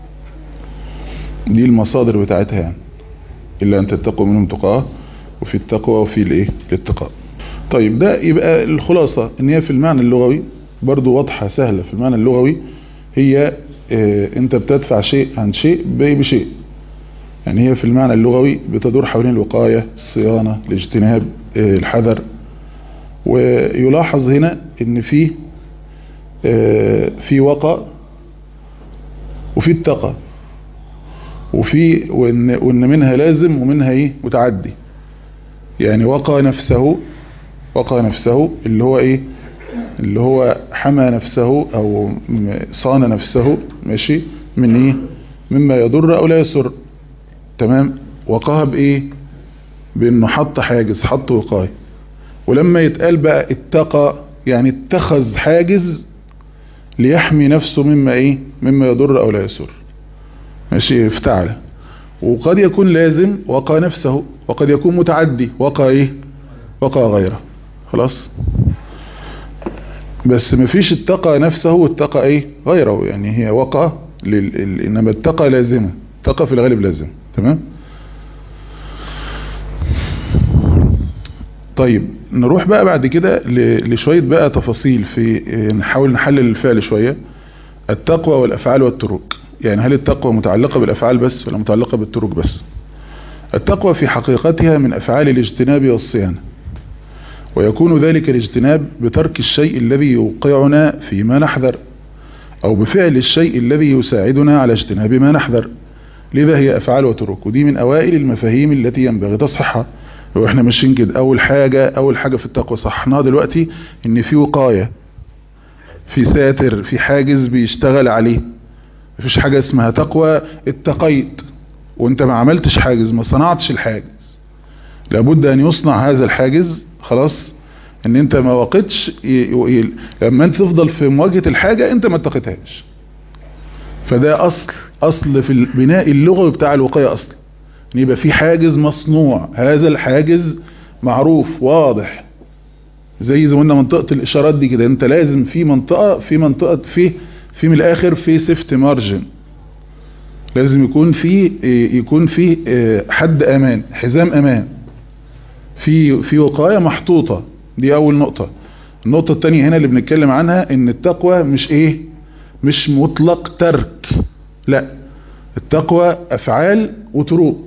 دي المصادر بتاعتها يعني إلا أن تتقوا منهم تقاه وفي التقوى وفي الايه الاتقاء طيب ده يبقى الخلاصة ان هي في المعنى اللغوي برضو واضحة سهلة في المعنى اللغوي هي اه انت بتدفع شيء عن شيء بشيء يعني هي في المعنى اللغوي بتدور حوالين الوقاية الصيانة الاجتناب اه الحذر ويلاحظ هنا ان في اه في وقى وفي اتقى وفي وان, وإن منها لازم ومنها ايه متعدي يعني وقى نفسه وقى نفسه اللي هو ايه اللي هو حمى نفسه او صان نفسه ماشي من ايه مما يضر او لا يسر تمام وقاها بايه بانه حط حاجز حط وقاية ولما يتقال بقى اتقى يعني اتخذ حاجز ليحمي نفسه مما ايه مما يضر او لا يسر ماشي افتعل وقد يكون لازم وقى نفسه وقد يكون متعدي وقى ايه وقى غيره خلاص بس مفيش اتقى نفسه واتقى ايه غيره يعني هي وقى لل... انما اتقى لازمة اتقى في الغالب لازم تمام طيب نروح بقى بعد كده ل... لشوية بقى تفاصيل في نحاول نحلل الفعل شوية التقوى والافعال والتروك يعني هل التقوى متعلقة بالافعال بس ولا متعلقة بالتروك بس التقوى في حقيقتها من افعال الاجتناب والصيانة ويكون ذلك الاجتناب بترك الشيء الذي يوقعنا فيما نحذر او بفعل الشيء الذي يساعدنا على اجتناب ما نحذر لذا هي افعال وترك ودي من اوائل المفاهيم التي ينبغي تصحيحها لو احنا ماشيين كده اول حاجة اول حاجة في التقوى صحناها دلوقتي ان في وقاية في ساتر في حاجز بيشتغل عليه مفيش حاجة اسمها تقوى اتقيت وانت ما عملتش حاجز ما صنعتش الحاجز لابد ان يصنع هذا الحاجز خلاص ان انت ما وقتش لما انت تفضل في مواجهة الحاجة انت ما اتقيتهاش فده اصل اصل في البناء اللغوي بتاع الوقاية اصلا ان يبقى في حاجز مصنوع هذا الحاجز معروف واضح زي زي ما قلنا منطقة الاشارات دي كده انت لازم في منطقة في منطقة في في من الاخر في سيفت مارجن لازم يكون في يكون في حد امان حزام امان في في وقاية محطوطة دي اول نقطة النقطة التانية هنا اللي بنتكلم عنها ان التقوى مش ايه مش مطلق ترك لا التقوى افعال وتروك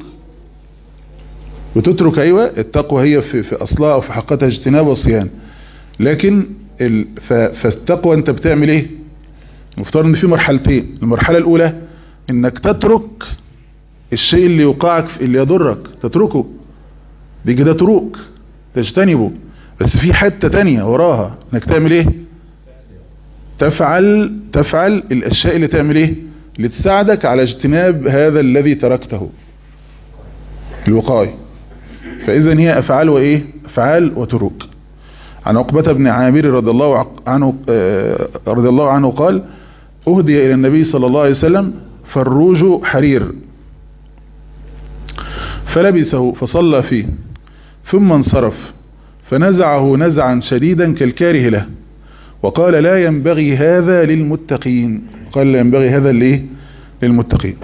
وتترك ايوه التقوى هي في, في اصلها وفي حقيقتها اجتناب وصيان لكن ال فالتقوى انت بتعمل ايه مفترض ان في مرحلتين المرحلة الاولى انك تترك الشيء اللي يوقعك اللي يضرك تتركه دي كده تروك تجتنبه بس في حتة تانية وراها انك تعمل ايه تفعل تفعل الاشياء اللي تعمل ايه اللي تساعدك على اجتناب هذا الذي تركته الوقاية فاذا هي افعال وايه افعال وتروك عن عقبة بن عامر رضي الله عنه رضي الله عنه قال اهدي الى النبي صلى الله عليه وسلم فروج حرير فلبسه فصلى فيه ثم انصرف فنزعه نزعا شديدا كالكاره له وقال لا ينبغي هذا للمتقين قال لا ينبغي هذا ليه للمتقين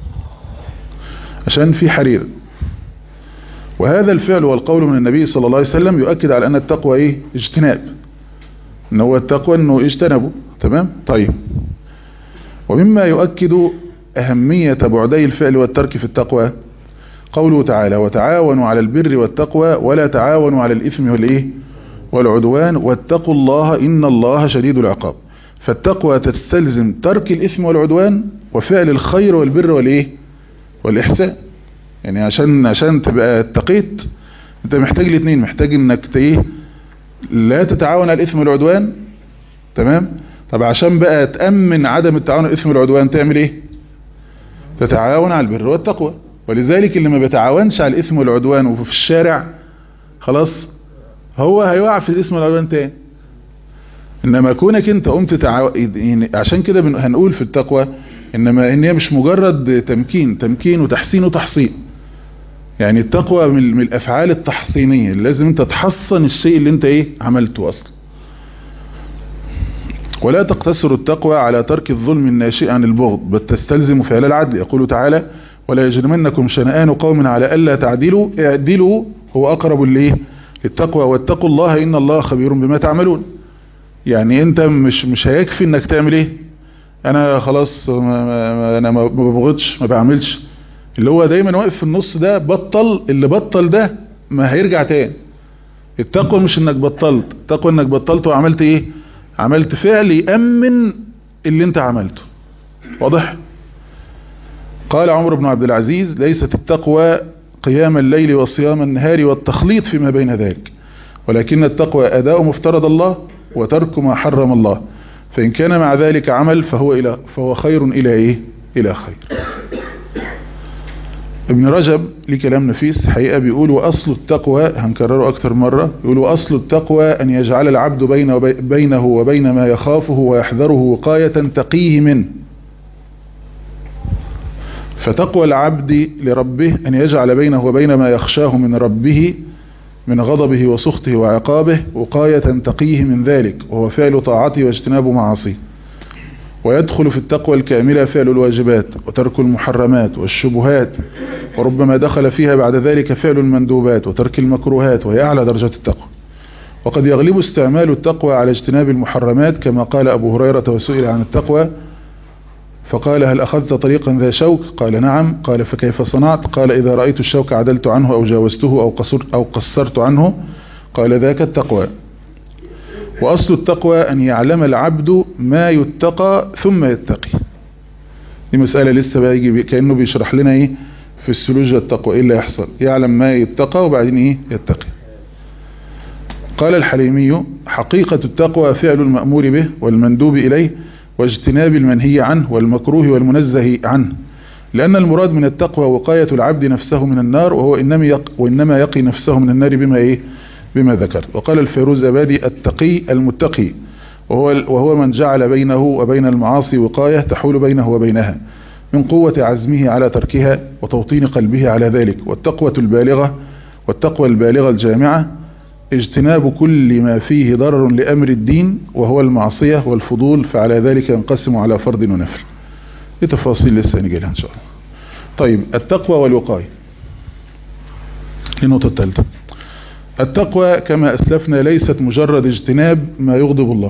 عشان في حرير وهذا الفعل والقول من النبي صلى الله عليه وسلم يؤكد على أن التقوى إيه اجتناب ان هو التقوى انه اجتنبه تمام طيب ومما يؤكد أهمية بعدي الفعل والترك في التقوى قوله تعالى وتعاونوا على البر والتقوى ولا تعاونوا على الإثم والإيه والعدوان واتقوا الله إن الله شديد العقاب فالتقوى تستلزم ترك الإثم والعدوان وفعل الخير والبر والإيه والإحسان يعني عشان عشان تبقى اتقيت انت محتاج الاثنين محتاج انك ايه لا تتعاون على الإثم والعدوان تمام طب عشان بقى تأمن عدم التعاون على الإثم والعدوان تعمل ايه تتعاون على البر والتقوى ولذلك اللي ما بيتعاونش على الاثم والعدوان وفي الشارع خلاص هو هيقع في الاثم والعدوان تاني انما كونك انت قمت تعاو... يعني عشان كده بن... هنقول في التقوى انما ان هي مش مجرد تمكين تمكين وتحسين وتحصين يعني التقوى من, من الافعال التحصينية لازم انت تحصن الشيء اللي انت ايه عملته اصلا ولا تقتصر التقوى على ترك الظلم الناشئ عن البغض بل تستلزم فعل العدل يقول تعالى ولا يجرمنكم شنآن قوم على ألا تعدلوا اعدلوا هو أقرب ليه للتقوى واتقوا الله إن الله خبير بما تعملون يعني انت مش مش هيكفي انك تعمل ايه انا خلاص ما ما انا ما ببغضش ما بعملش اللي هو دايما واقف في النص ده بطل اللي بطل ده ما هيرجع تاني التقوى مش انك بطلت التقوى انك بطلت وعملت ايه عملت فعل يأمن اللي انت عملته واضح قال عمر بن عبد العزيز ليست التقوى قيام الليل وصيام النهار والتخليط فيما بين ذلك ولكن التقوى أداء مفترض الله وترك ما حرم الله فإن كان مع ذلك عمل فهو, إلى فهو خير إلى إيه إلى خير ابن رجب ليه كلام نفيس حقيقة بيقول وأصل التقوى هنكرره أكتر مرة يقول وأصل التقوى أن يجعل العبد بينه, بينه وبين ما يخافه ويحذره وقاية تقيه منه فتقوى العبد لربه أن يجعل بينه وبين ما يخشاه من ربه من غضبه وسخطه وعقابه وقاية تقيه من ذلك وهو فعل طاعته واجتناب معاصيه ويدخل في التقوى الكاملة فعل الواجبات وترك المحرمات والشبهات وربما دخل فيها بعد ذلك فعل المندوبات وترك المكروهات وهي أعلى درجات التقوى وقد يغلب استعمال التقوى على اجتناب المحرمات كما قال أبو هريرة وسئل عن التقوى فقال هل أخذت طريقا ذا شوك قال نعم قال فكيف صنعت قال إذا رأيت الشوك عدلت عنه أو جاوزته أو, قصر أو قصرت عنه قال ذاك التقوى وأصل التقوى أن يعلم العبد ما يتقى ثم يتقي دي مسألة لسه بقى يجي كأنه بيشرح لنا إيه في السلوجة التقوى إيه اللي يحصل يعلم ما يتقى وبعدين إيه يتقي قال الحليمي حقيقة التقوى فعل المأمور به والمندوب إليه واجتناب المنهي عنه والمكروه والمنزه عنه لأن المراد من التقوى وقاية العبد نفسه من النار وهو إنما يق وإنما يقي نفسه من النار بما إيه بما ذكر وقال الفيروز أبادي التقي المتقي وهو, وهو من جعل بينه وبين المعاصي وقاية تحول بينه وبينها من قوة عزمه على تركها وتوطين قلبه على ذلك والتقوى البالغة والتقوى البالغة الجامعة اجتناب كل ما فيه ضرر لأمر الدين وهو المعصية والفضول فعلى ذلك ينقسم على فرض ونفر دي تفاصيل لسه نجيلها إن شاء الله طيب التقوى والوقاية النقطة الثالثة التقوى كما أسلفنا ليست مجرد اجتناب ما يغضب الله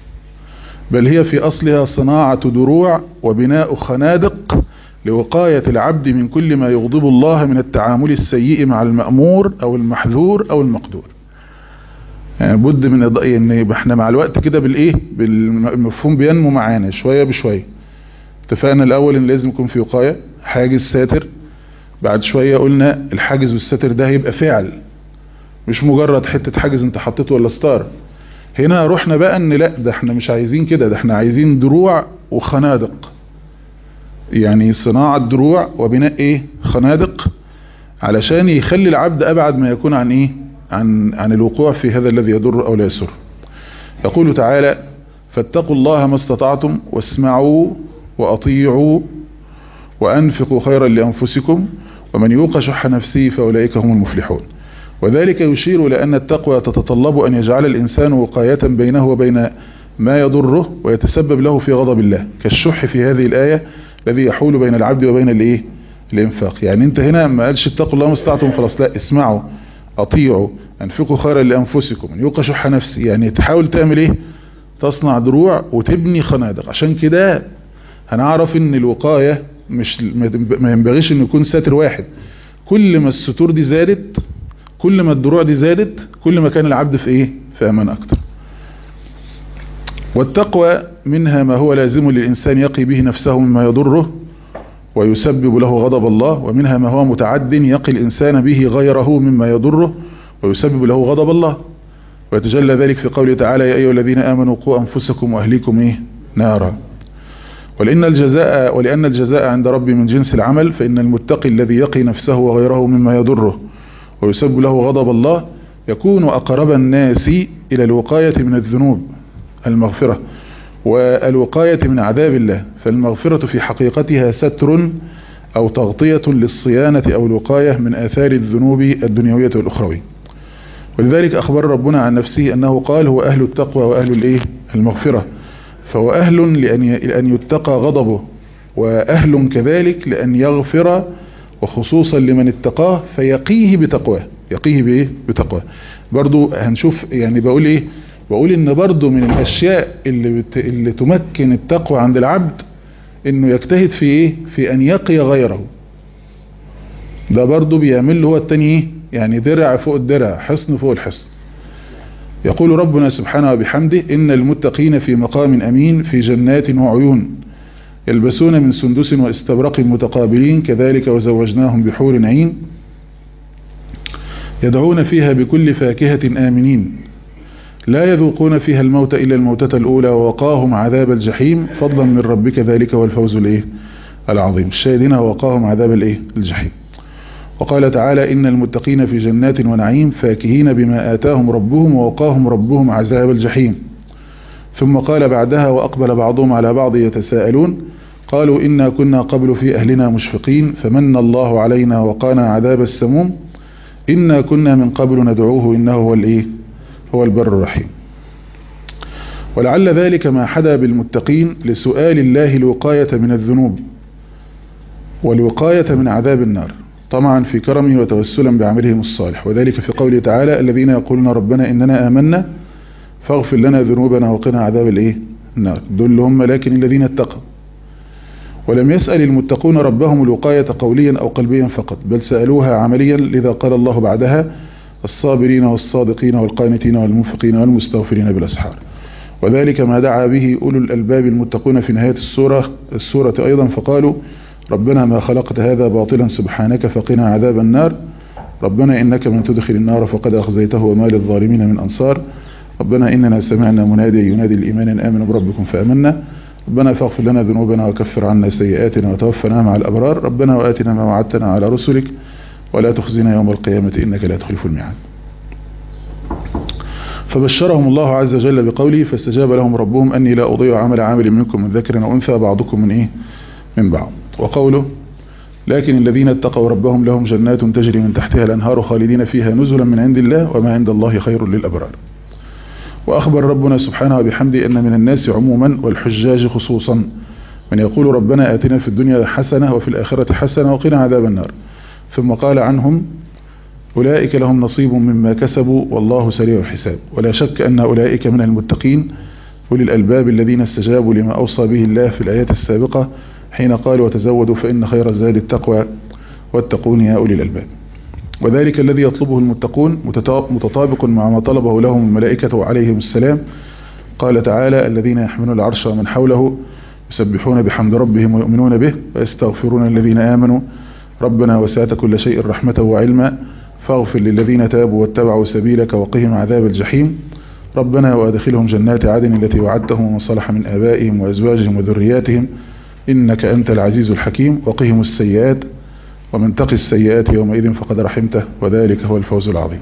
بل هي في أصلها صناعة دروع وبناء خنادق لوقاية العبد من كل ما يغضب الله من التعامل السيء مع المأمور أو المحذور أو المقدور يعني بد من ان احنا مع الوقت كده بالايه بالمفهوم بينمو معانا شوية بشوية اتفقنا الاول ان لازم يكون في وقاية حاجز ساتر بعد شوية قلنا الحاجز والساتر ده هيبقى فعل مش مجرد حتة حاجز انت حطيته ولا ستار هنا رحنا بقى ان لا ده احنا مش عايزين كده ده احنا عايزين دروع وخنادق يعني صناعة دروع وبناء ايه خنادق علشان يخلي العبد ابعد ما يكون عن ايه عن, عن الوقوع في هذا الذي يضر أو لا يسر يقول تعالى فاتقوا الله ما استطعتم واسمعوا وأطيعوا وأنفقوا خيرا لأنفسكم ومن يوق شح نفسه فأولئك هم المفلحون وذلك يشير لأن التقوى تتطلب أن يجعل الإنسان وقاية بينه وبين ما يضره ويتسبب له في غضب الله كالشح في هذه الآية الذي يحول بين العبد وبين الايه الانفاق يعني انت هنا ما قالش اتقوا الله ما استطعتم خلاص لا اسمعوا اطيعوا انفقوا خيرا لانفسكم ان يوقع شح نفسي يعني تحاول تعمل ايه تصنع دروع وتبني خنادق عشان كده هنعرف ان الوقاية مش ما ينبغيش ان يكون ساتر واحد كل ما الستور دي زادت كل ما الدروع دي زادت كل ما كان العبد في ايه في امان اكتر والتقوى منها ما هو لازم للإنسان يقي به نفسه مما يضره ويسبب له غضب الله ومنها ما هو متعد يقي الإنسان به غيره مما يضره ويسبب له غضب الله ويتجلى ذلك في قوله تعالى يا أيها الذين آمنوا قوا أنفسكم وأهليكم إيه نارا ولأن الجزاء ولأن الجزاء عند ربي من جنس العمل فإن المتقي الذي يقي نفسه وغيره مما يضره ويسب له غضب الله يكون أقرب الناس إلى الوقاية من الذنوب المغفرة والوقاية من عذاب الله فالمغفرة في حقيقتها ستر أو تغطية للصيانة أو الوقاية من آثار الذنوب الدنيوية والأخروية ولذلك أخبر ربنا عن نفسه أنه قال هو أهل التقوى وأهل الإيه المغفرة فهو أهل لأن يتقى غضبه وأهل كذلك لأن يغفر وخصوصا لمن اتقاه فيقيه بتقواه يقيه بإيه بتقواه برضو هنشوف يعني بقول إيه بقول إن برضو من الأشياء اللي, بت... اللي تمكن التقوى عند العبد إنه يجتهد في إيه في أن يقي غيره ده برضو بيعمل له هو التاني إيه يعني درع فوق الدرع حصن فوق الحصن يقول ربنا سبحانه وبحمده إن المتقين في مقام أمين في جنات وعيون يلبسون من سندس واستبرق متقابلين كذلك وزوجناهم بحور عين يدعون فيها بكل فاكهة آمنين لا يذوقون فيها الموت إلا الموتة الأولى ووقاهم عذاب الجحيم فضلا من ربك ذلك والفوز الإيه العظيم الشاهدين وقاهم عذاب الإيه الجحيم وقال تعالى إن المتقين في جنات ونعيم فاكهين بما آتاهم ربهم ووقاهم ربهم عذاب الجحيم ثم قال بعدها وأقبل بعضهم على بعض يتساءلون قالوا إنا كنا قبل في أهلنا مشفقين فمن الله علينا وقانا عذاب السموم إنا كنا من قبل ندعوه إنه هو الإيه هو البر الرحيم ولعل ذلك ما حدا بالمتقين لسؤال الله الوقاية من الذنوب والوقاية من عذاب النار طمعا في كرمه وتوسلا بعملهم الصالح وذلك في قوله تعالى الذين يقولون ربنا إننا آمنا فاغفر لنا ذنوبنا وقنا عذاب الايه النار دول هم لكن الذين اتقوا ولم يسأل المتقون ربهم الوقاية قوليا أو قلبيا فقط بل سألوها عمليا لذا قال الله بعدها الصابرين والصادقين والقانتين والمنفقين والمستغفرين بالأسحار وذلك ما دعا به أولو الألباب المتقون في نهاية السورة, السورة أيضا فقالوا ربنا ما خلقت هذا باطلا سبحانك فقنا عذاب النار ربنا إنك من تدخل النار فقد أخزيته وما للظالمين من أنصار ربنا إننا سمعنا منادي ينادي الإيمان أن آمنوا بربكم فأمنا ربنا فاغفر لنا ذنوبنا وكفر عنا سيئاتنا وتوفنا مع الأبرار ربنا وآتنا ما وعدتنا على رسلك ولا تخزنا يوم القيامة إنك لا تخلف الميعاد فبشرهم الله عز وجل بقوله فاستجاب لهم ربهم أني لا أضيع عمل عامل منكم من ذكر وأنثى بعضكم من إيه من بعض وقوله لكن الذين اتقوا ربهم لهم جنات تجري من تحتها الأنهار خالدين فيها نزلا من عند الله وما عند الله خير للأبرار وأخبر ربنا سبحانه وبحمده أن من الناس عموما والحجاج خصوصا من يقول ربنا آتنا في الدنيا حسنة وفي الآخرة حسنة وقنا عذاب النار ثم قال عنهم أولئك لهم نصيب مما كسبوا والله سريع الحساب ولا شك أن أولئك من المتقين أولي الألباب الذين استجابوا لما أوصى به الله في الآيات السابقة حين قال وتزودوا فإن خير الزاد التقوى واتقون يا أولي الألباب وذلك الذي يطلبه المتقون متطابق مع ما طلبه لهم الملائكة عليهم السلام قال تعالى الذين يحملون العرش ومن حوله يسبحون بحمد ربهم ويؤمنون به ويستغفرون الذين آمنوا ربنا وسعت كل شيء رحمة وعلما فاغفر للذين تابوا واتبعوا سبيلك وقهم عذاب الجحيم ربنا وادخلهم جنات عدن التي وعدتهم ومن صلح من آبائهم وأزواجهم وذرياتهم إنك أنت العزيز الحكيم وقهم السيئات ومن تقي السيئات يومئذ فقد رحمته وذلك هو الفوز العظيم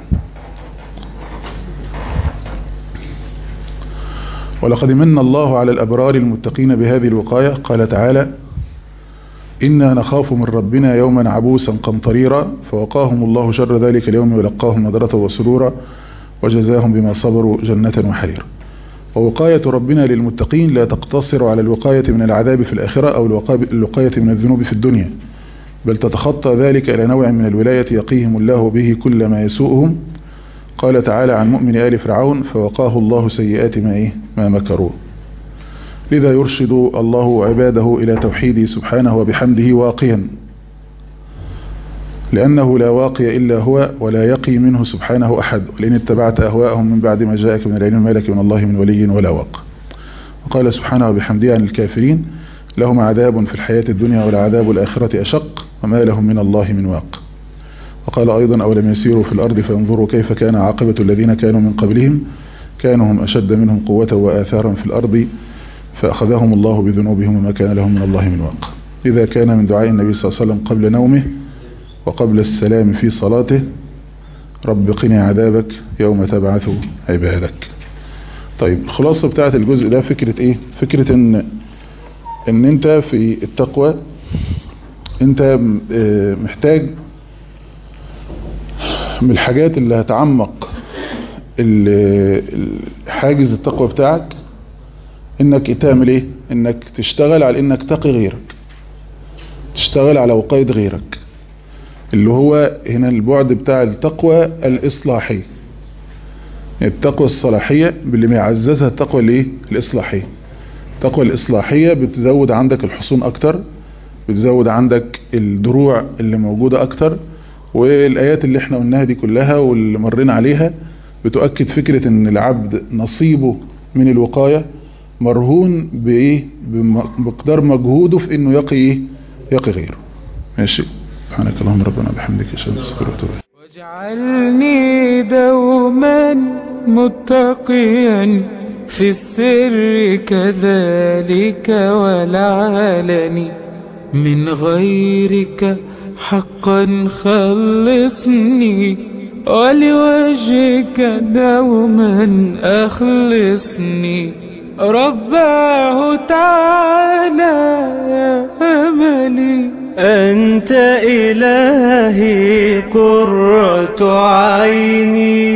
ولقد من الله على الأبرار المتقين بهذه الوقاية قال تعالى إنا نخاف من ربنا يوما عبوسا قمطريرا فوقاهم الله شر ذلك اليوم ولقاهم نظرة وسرورا وجزاهم بما صبروا جنة وحريرا ووقاية ربنا للمتقين لا تقتصر على الوقاية من العذاب في الآخرة أو الوقاية من الذنوب في الدنيا بل تتخطى ذلك إلى نوع من الولاية يقيهم الله به كل ما يسوءهم قال تعالى عن مؤمن آل فرعون فوقاه الله سيئات ما, إيه ما مكروا لذا يرشد الله عباده إلى توحيده سبحانه وبحمده واقيا لأنه لا واقي إلا هو ولا يقي منه سبحانه أحد ولئن اتبعت أهواءهم من بعد ما جاءك من العلم ما لك من الله من ولي ولا واق وقال سبحانه وبحمده عن الكافرين لهم عذاب في الحياة الدنيا والعذاب الآخرة أشق وما لهم من الله من واق وقال أيضا أولم يسيروا في الأرض فانظروا كيف كان عاقبة الذين كانوا من قبلهم كانوا هم أشد منهم قوة وآثارا في الأرض فأخذهم الله بذنوبهم وما كان لهم من الله من واق إذا كان من دعاء النبي صلى الله عليه وسلم قبل نومه وقبل السلام في صلاته رب قني عذابك يوم تبعث عبادك طيب الخلاصة بتاعت الجزء ده فكرة ايه فكرة ان ان انت في التقوى انت محتاج من الحاجات اللي هتعمق حاجز التقوى بتاعك انك تعمل ايه انك تشتغل على انك تقي غيرك تشتغل على وقاية غيرك اللي هو هنا البعد بتاع التقوى الإصلاحية التقوى الصلاحية باللي بيعززها التقوى الايه الإصلاحية التقوى الإصلاحية بتزود عندك الحصون أكتر بتزود عندك الدروع اللي موجودة أكتر والآيات اللي احنا قلناها دي كلها واللي مرينا عليها بتؤكد فكرة ان العبد نصيبه من الوقاية مرهون بإيه بمقدار مجهوده في انه يقي ايه يقي غيره ماشي سبحانك اللهم ربنا بحمدك اشهد ان لا اله الا انت واجعلني دوما متقيا في السر كذلك والعلن من غيرك حقا خلصني ولوجهك دوما أخلصني رباه تعالى يا أملي أنت إلهي قرة عيني